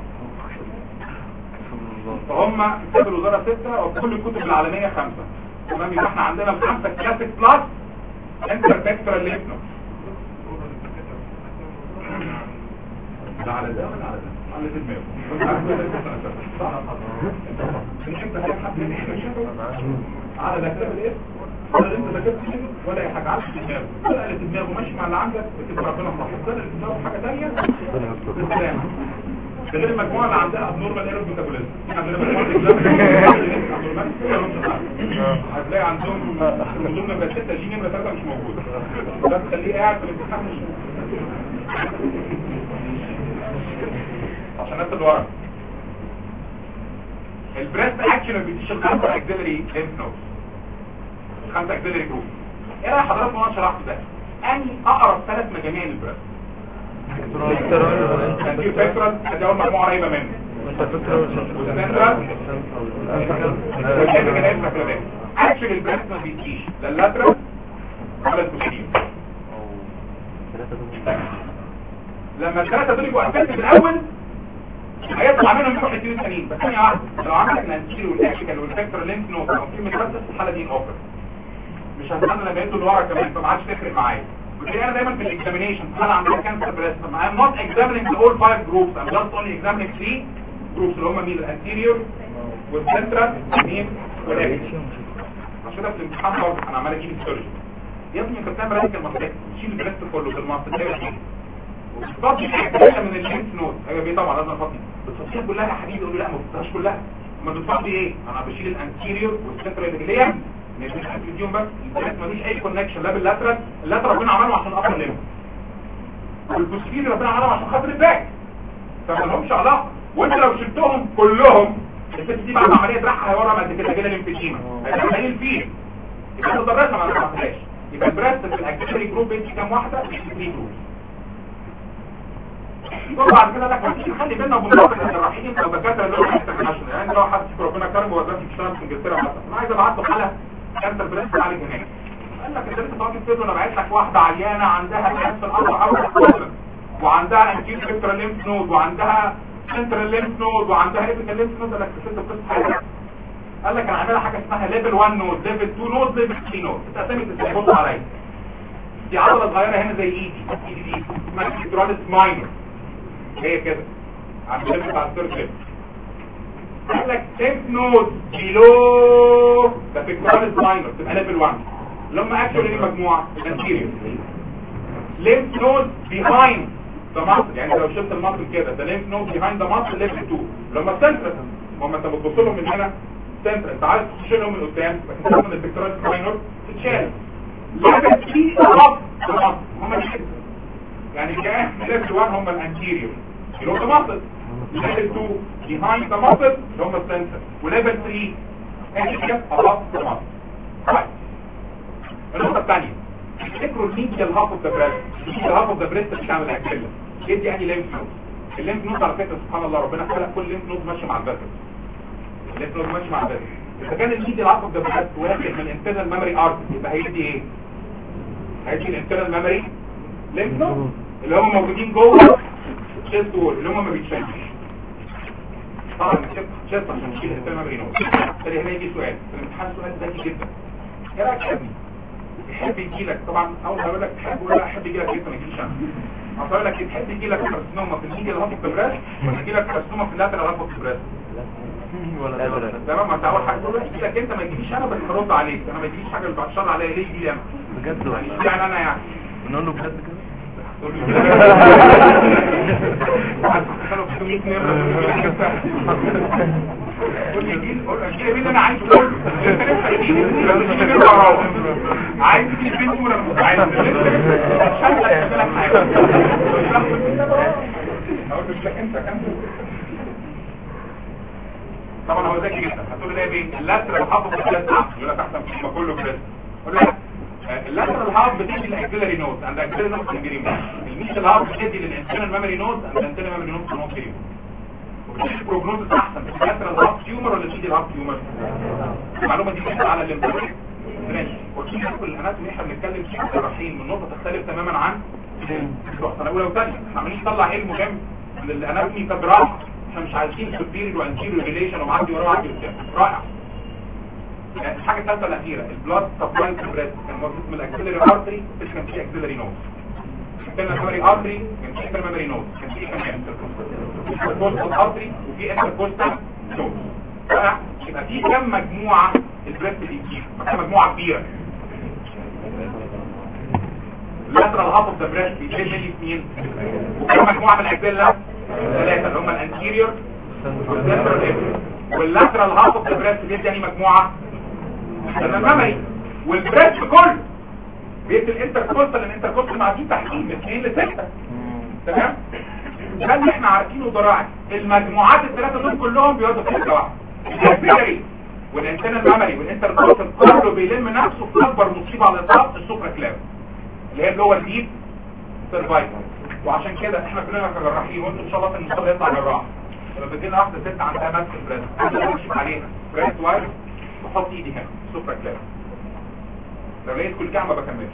فهم كتاب الوزاره سته وكل الكتب العالميه خمسه تمام يبقى احنا عندنا خمسه كلاسيك بلس انتر بكتورال ليمف نود ده على ده ولا على ده على في دماغه على ده كده الايه ولا انت ذاكرت منه ولا اي حاجه عارف دماغه ولا اللي في دماغه ماشي مع اللي عندك بتبقى ربنا فرحان ده اللي في دماغه حاجه ثانيه بالسلامه ده غير المجموعه اللي عندها ابنورمال ايرور ميتابوليزم عندنا مجموعه هتلاقي عندهم من ضمن نمره 6 جي نمره 3 مش موجود ده تخليه قاعد في الامتحان مش عشان الناس اللي ورا البريست اكشن ما بيديش الخمسه اكسلري ليمف نود الخمسه اكسلري جروب ايه رايك حضرتك وانا شرحت ده اني اقرب ثلاث مجاميع للبريست كان فيكتورال ادي اول مجموعه قريبه منه وسنترال اكشن البريست ما بيديش لا اللاترال ولا البوستيريور لما الثلاثه دول يبقوا افكت في الاول هيطلع منهم يروح الاثنين الثانيين بس ثانيه واحده لو عملك الانتير والاكشن والفكتور لينك نوت او في مترسس في الحاله دي اوفر مش هستنى لما يدوا لورا كمان فما عادش تفرق معايا وتلاقي انا دايما في الاكزامينيشن انا عندي كانسر بريست I'm not examining the all five groups I'm just only examining three groups اللي هم مين الانتيريور والسنترال مين والاكشن عشان كده في الامتحان برضه انا عمال اجيب السيرجن يا ابني انت بتعمل راديكال ماستيك تشيل البريست كله في الماستيك ده بتفضي حاجه من الليمف نود ايوه بيه طبعا لازم افضي بتفضيها كلها يا حبيبي يقول لي لا ما بتفضيهاش كلها ما بتفضي ايه انا بشيل الانتيريور والسنترال اللي هي مش الفيديوم بس البريست ملوش اي كونكشن لا باللاترال اللاترال ربنا عمله عشان ابر ليمف والبوستيريور ربنا عمله عشان خاطر الباك فما لهمش علاقه وانت لو شلتهم كلهم الست دي بعد عمليه رحها هيورم قد كده جاله ليمفيديما هيبقى قليل فيه يبقى انت ضررتها ما عملتهاش يبقى البريست في الاكسسوري جروب بيدي كام واحده؟ 3 جروب طبعا كده لك مفيش خلي بيننا وبين بعض الجراحين او دكاتره اللي هم انترناشونال يعني لو حد في ربنا كرمه ودلوقتي بيشتغل في انجلترا مثلا انا عايز ابعت له حاله كانسر بريست عالج هناك قال لك انت لسه طالب تقول انا بعت لك واحده عيانه عندها كانسر اربع او وعندها انتيل فيكتور ليمف نود وعندها سنترال ليمف نود وعندها ايبيكال ليمف نود قال لك كنت قصه حاجه قال لك انا عاملها حاجه اسمها ليفل 1 نود ليفل 2 نود ليفل 3 نود انت اسامي ازاي بص عليا دي عضله صغيره هنا زي ايدي ايدي دي اسمها كيتراليس ماينر هي كده عند الليفل بتاع السيرفيس قال لك ليمف نود بيلو ذا كيتراليس ماينر تبقى ليفل 1 اللي هم اكشولي دي مجموعه الانتيريور ليمف نود بيهايند ذا ماسل يعني لو شلت الماسل كده ده ليمف نود بيهايند ذا ماسل ليفل 2 اللي هم السنترال هم انت بتبص لهم من هنا سنترال انت عايز تشيلهم من قدام لكن من البكتيريال ماينر تتشال لكن في رب هم كده يعني كان ليفل 1 هم الانتيريور اللي هو ذا ماسل ليفل 2 بيهايند ذا ماسل اللي هم السنترال وليفل 3 هي اباف ذا ماسل طيب النقطه الثانيه تفتكروا الميديال هاف اوف ذا بريست الميديال هاف اوف ذا بريست بتعمل اكسله يدي يعني ليمف نود الليمف نود على فكره سبحان الله ربنا خلق كل ليمف نود ماشي مع الفاسل الليمف نود ماشي مع الفاسل اذا كان الميدي العصب ده بجد واخد من الانترنال ميموري ارت يبقى هيدي ايه هيدي الانترنال ميموري ليمف نود اللي هم موجودين جوه الشيست وول اللي هم ما بيتشالش طبعا شيست عشان نشيل الانترنال ميموري نود تاني هنا يجي سؤال في الامتحان سؤال ذكي جدا ايه رايك يا ابني يحب يجي لك طبعا اول ما اقول لك تحب ولا احب يجي لك لسه ما يجيش انا اقول لك تحب يجي لك كارسينوما في الميديا الهابط بالراس ولا يجي لك كارسينوما في اللاترال الهابط بالراس تمام ما انت اول حاجه تقول له يجي لك انت ما يجيش انا بس برد عليك انا ما يجيش حاجه اللي بعد شر عليا ليه يجي لي انا بجد يعني اشمعنى انا يعني بنقول له بجد كده تقول له كانوا في 100 نمره قول لي جيل قول لي مين انا عايز كله انت لسه هيجي لي وراه عايز تجيب بنت ولا مش عايز مش عايز لك حاجه اقول له لك انت كم طبعا هو ذكي جدا هتقول لي ايه اللاترال حافظ الثلاث يقول لك احسن ما كله بريس قول لك اللاترال هاب بتدي الاكسلري نود عند اكسلري نود كونجريم الميديال هاب بتدي للانترنال ميموري نود عند الانترنال ميموري نود كونجريم وبتدي بروجنوز احسن في اللاترال هاب تيومر ولا الميديال هاب تيومر المعلومه دي بتدل على الليمفاتيك ماشي وكيل كل الاناتومي احنا بنتكلم فيه الجراحين من نقطه تختلف تماما عن سنه اولى وثانيه احنا عمالين نطلع علم مهم للاناتومي كجراحه احنا مش عايزين سوبيريور وانتيريور ريليشن ومعدي وراه ومعدي قدام رائع الحاجه الثالثه الاخيره البلاد سبلاي تو بريست كان موجود من الاكسلري ارتري بس كان فيه اكسلري نود كان الميموري ارتري كان فيه الميموري نود كان فيه كمان انتركوستال ارتري وفي انتركوستال نود يبقى في كم مجموعه البريست بيجيب كم مجموعه كبيره اللاترال هاف اوف ذا بريست بيجيب مني اثنين وكم مجموعه من الاكسلة ثلاثه اللي هم الانتيريور واللاترال هاف اوف ذا بريست بيدي يعني مجموعه الميموري والبريست كله بيدي الانتركوستال الانتركوستال معدين تحديد من 2 ل 6 تمام ده اللي احنا عارفينه ضراعي المجموعات الثلاثه دول كلهم بيقعدوا في حته واحده الانتيريور والانترنال ميموري والانتركوستال كله بيلم نفسه في اكبر مصيبه على الاطلاق السوبرا كلاب اللي هي جوه الديب سرفايفل وعشان كده احنا كلنا كجراحين وانتم ان شاء الله في المستقبل يطلع جراح لما بتجينا واحده ست عندها ماسك بريست انا بمشي عليها بريست وايد بحط ايدي هنا سوبرا كلاب لو لقيت كل كعب ما بكملش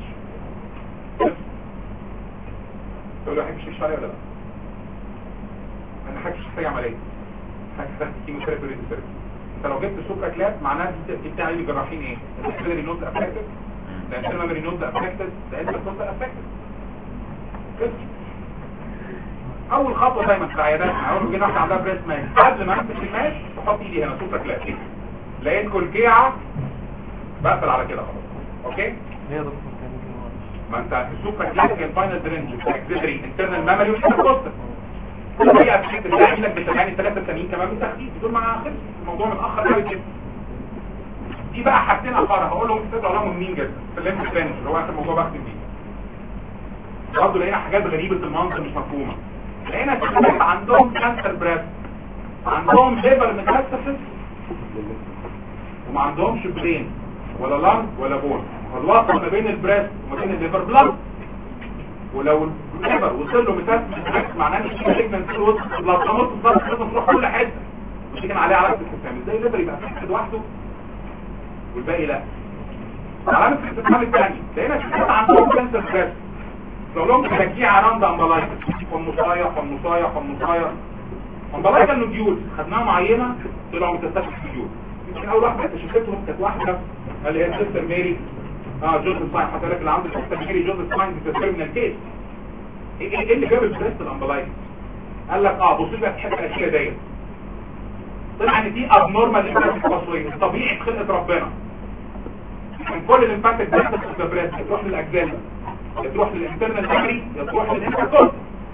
تقول له احب مش عليا ولا لا انا حاجه شخصيه عمليه حاجه تحت كيموثيرابي ريسيرش انت لو جبت سوبرا كلاب معناها دي بتاع الجراحين ايه الاكسلري نود افكتد ده الانترنال نود افكتد ده انتركوست افكتد اول خطوه دايما في العيادات اول ما جينا واحده عندها بريس ماش قبل ما امسك الماش بحط ايدي هنا سوبرا كلاب لقيت كلكيعه بقفل على كده خلاص اوكي هي دكتور كان ما انت السوبرا كلاب كان فاينل درينج اكسلري انترنال ميموري والانتركوست هي افكتد ده يعمل لك بالتبعين الثلاثه التانيين كمان بالتخديد دول ما خلص الموضوع متاخر قوي كده دي بقى حاجتين اخرى هقول لهم تطلعوا لهم مهمين جدا في الليمف سبانش اللي هو اخر موضوع بحث فيه برضه لقينا حاجات غريبه المنطق مش مفهومه لقينا ستات عندهم كانسر بريست عندهم ليفر ميتاستاسيس وما عندهمش برين ولا لانج ولا بون فالوصل ما بين البريست وما بين الليفر بلاد ولو الليفر وصل له ميتاستاسيس معناه ان في سيجمنت في الوسط البلاد نص الضغط لازم تروح كل حته مش كده عليه علامه استفهام ازاي الليفر يبقى فيه لوحده والباقي لا علامة الاستفهام الثاني لقينا ستات عندهم كانسر بريست لو لهم تركيع راند امبلايكس فمصايح فمصايح فمصايح امبلايكا النوديول خدناها معينة طلعوا متستشف النوديول يمكن اول واحدة اكتشفتهم كانت واحدة اللي هي سيستر ماري اه جوزيف ساين حتى لك اللي عنده سيستر ماري جوزيف ساين في التيرمينال كيس ايه ايه اللي جاب البريست الامبلايكس قال لك اه بصوا بقى الحته الاخيره ديت طلع ان دي ابنورمال لمفاتيك باسوي طبيعي خلقه ربنا من كل الليمفاتيك باسوي في البريست تروح للاجزاء يا تروح للانترنال ميموري يا تروح للانتركوست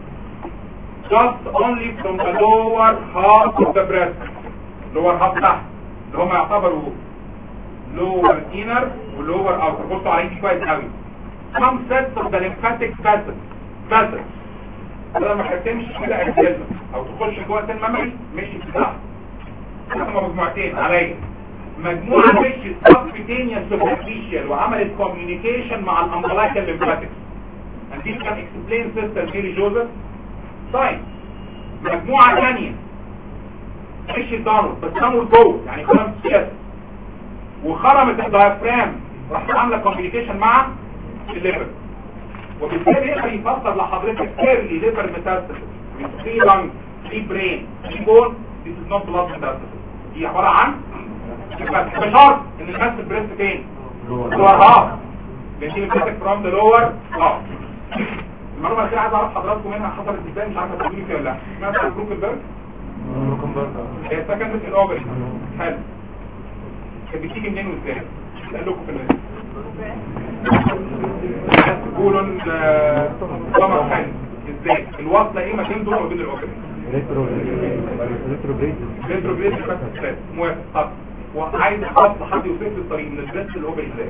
just only from the lower half of the breast lower half تحت اللي هم يعتبروا lower inner و lower outer بصوا على دي كويس قوي some sets of the lymphatic vessels vessels بدل ما تمشي كده اجزاء او تخش جوه الميموري مشي في تحت هم مجموعتين عليا مجموعة مشيت subcutaneous superficial وعملت communication مع الامبلايكال lymphatics and this can explain sister Mary Joseph sign مجموعة ثانية مش الدانور بس دانور جوه يعني خرمت سياسة وخرمت الدايفرام راح عامله كومبليكيشن مع الليفر وبالتالي يقدر يفسر لحضرتك ايرلي ليفر ميتاستاسيس في لانج في برين في بون ذيس از نوت بلاد ميتاستاسيس دي عباره عن بشرط ان الماس بريست فين؟ لور هاف لان دي بتمسك فروم ذا لور هاف المعلومه الاخيره عايز اعرف حضراتكم منها حصلت ازاي مش عارفه تقولي فيها ولا لا سمعت عن بروكنبرج هي سكندت الاوفري حلو كانت بتيجي منين وازاي؟ قال لكم في المدرسه تقولوا سمر حلو ازاي الوصله ايه ما بين دول وبين الاوفري ريتروجريد ستريس موافق طب وعايز احط حد يوصف لي الطريق من البريست للاوفري ازاي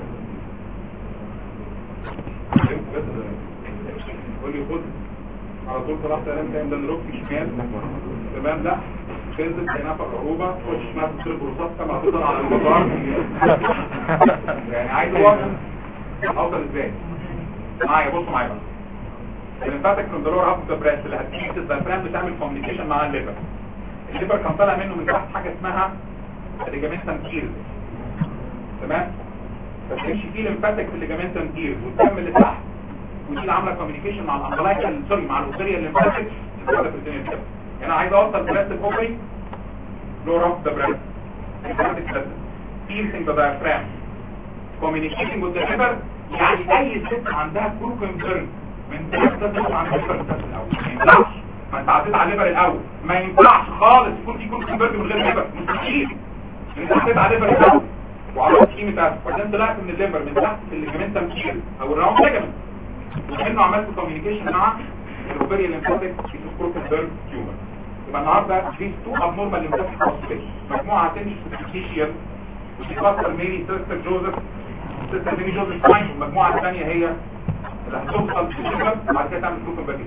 قول لي خد على طول طلعت كلام كام ده نروح في شمال تمام لا تنزل تلاقيها في العروبه تخش شمال تصير بروسات كما هتفضل على المطار يعني عايز وقت افضل ازاي معايا بصوا معايا بقى الليمفاتيك من دولار هاف ذا بريست اللي هتيجي الدايفرام بتعمل كوميونيكيشن مع الليفر الليفر كان طالع منه من تحت حاجه اسمها ليجامنتم كير تمام فتمشي فيه ليمفاتيك في الليجامنتم كير وتكمل لتحت ودي اللي عامله كوميونيكيشن مع الامبلايكال سوري مع الاوبريا الليمفاتيك انا عايز اوصل بريست الاوبري لور اوف ذا بريست lymphatic vessel piercing the diaphragm communicating with the liver يعني اي ست عندها كروكنبرج من تحت تدخل عند الليفر الاول ما ينفعش ما انت عديت على الليفر الاول ما ينفعش خالص يكون في كروكنبرج من غير ليفر مستحيل انت عديت على الليفر الاول وعملت قيمه وبعدين طلعت من الليفر من تحت في الليجمنتم كير او الراوند ليجمنت وكانه عملت كوميونيكيشن مع الاوبريا ليمفاتيك في كروكنبرج تيومر يبقى النهارده في تو ابنورمال ليمفاتيك اوسبيشن مجموعه هتمشي في الفيشيال وتتفسر ميري سيستر جوزيف سيستر ميري جوزيف فاين والمجموعه الثانيه هي اللي هتوصل في الليفر وبعد كده تعمل كروكنبرج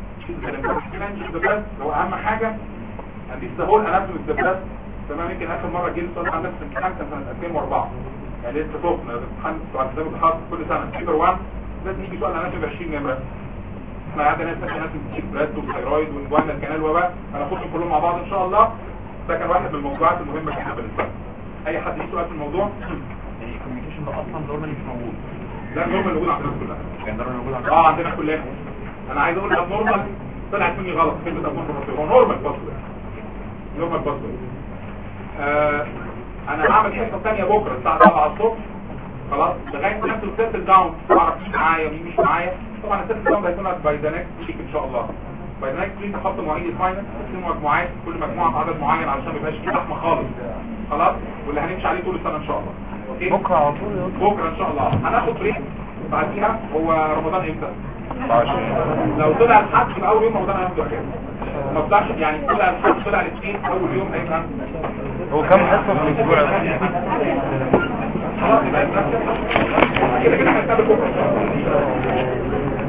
هو اهم حاجه هديك ذا هول اناتومي ذا بريست تمام يمكن اخر مره جه السؤال عندك في الامتحان كان سنه 2004 يعني لسه سخن الامتحان بتاع الكتاب الخاص كل سنه بيبر 1 لازم يجي سؤال اناتومي ب 20 نمره احنا عندنا ناس اناتومي كتير بريست والثايرويد والجوانا الكنال وبقى هناخدهم كلهم مع بعض ان شاء الله ده كان واحد من الموضوعات المهمه جدا بالنسبه لنا اي حد ليه سؤال في الموضوع يعني الكوميونيكيشن ده اصلا نورمالي مش موجود لا النورمال موجود عندنا كلها يعني ده موجود عندنا اه عندنا كلنا انا عايز اقول لك نورمال طلعت مني غلط كلمه نورمال هو نورمال باسورد نورمال باسورد آه انا هعمل حصه ثانيه بكره الساعه 7 الصبح خلاص لغايه ما نفس السيتل داون اعرف مين معايا ومين مش معايا طبعا السيتل داون ده هيكون باي ذا نكست ويك ان شاء الله باي ذا نكست ويك هحط مواعيد الفاينل تقسيم مجموعات كل مجموعه في عدد معين علشان ما يبقاش فيه زحمه خالص خلاص واللي هنمشي عليه طول السنه ان شاء الله اوكي بكره على طول يا بكره ان شاء الله هناخد بريك بعديها هو رمضان امتى لو طلع الحد يبقى اول يوم رمضان هناخده اجازه ما طلعش يعني طلع الحد طلع الاثنين اول يوم هيبقى هو كم حصه في الاسبوع خلاص يبقى كده كده هنتقابل بكره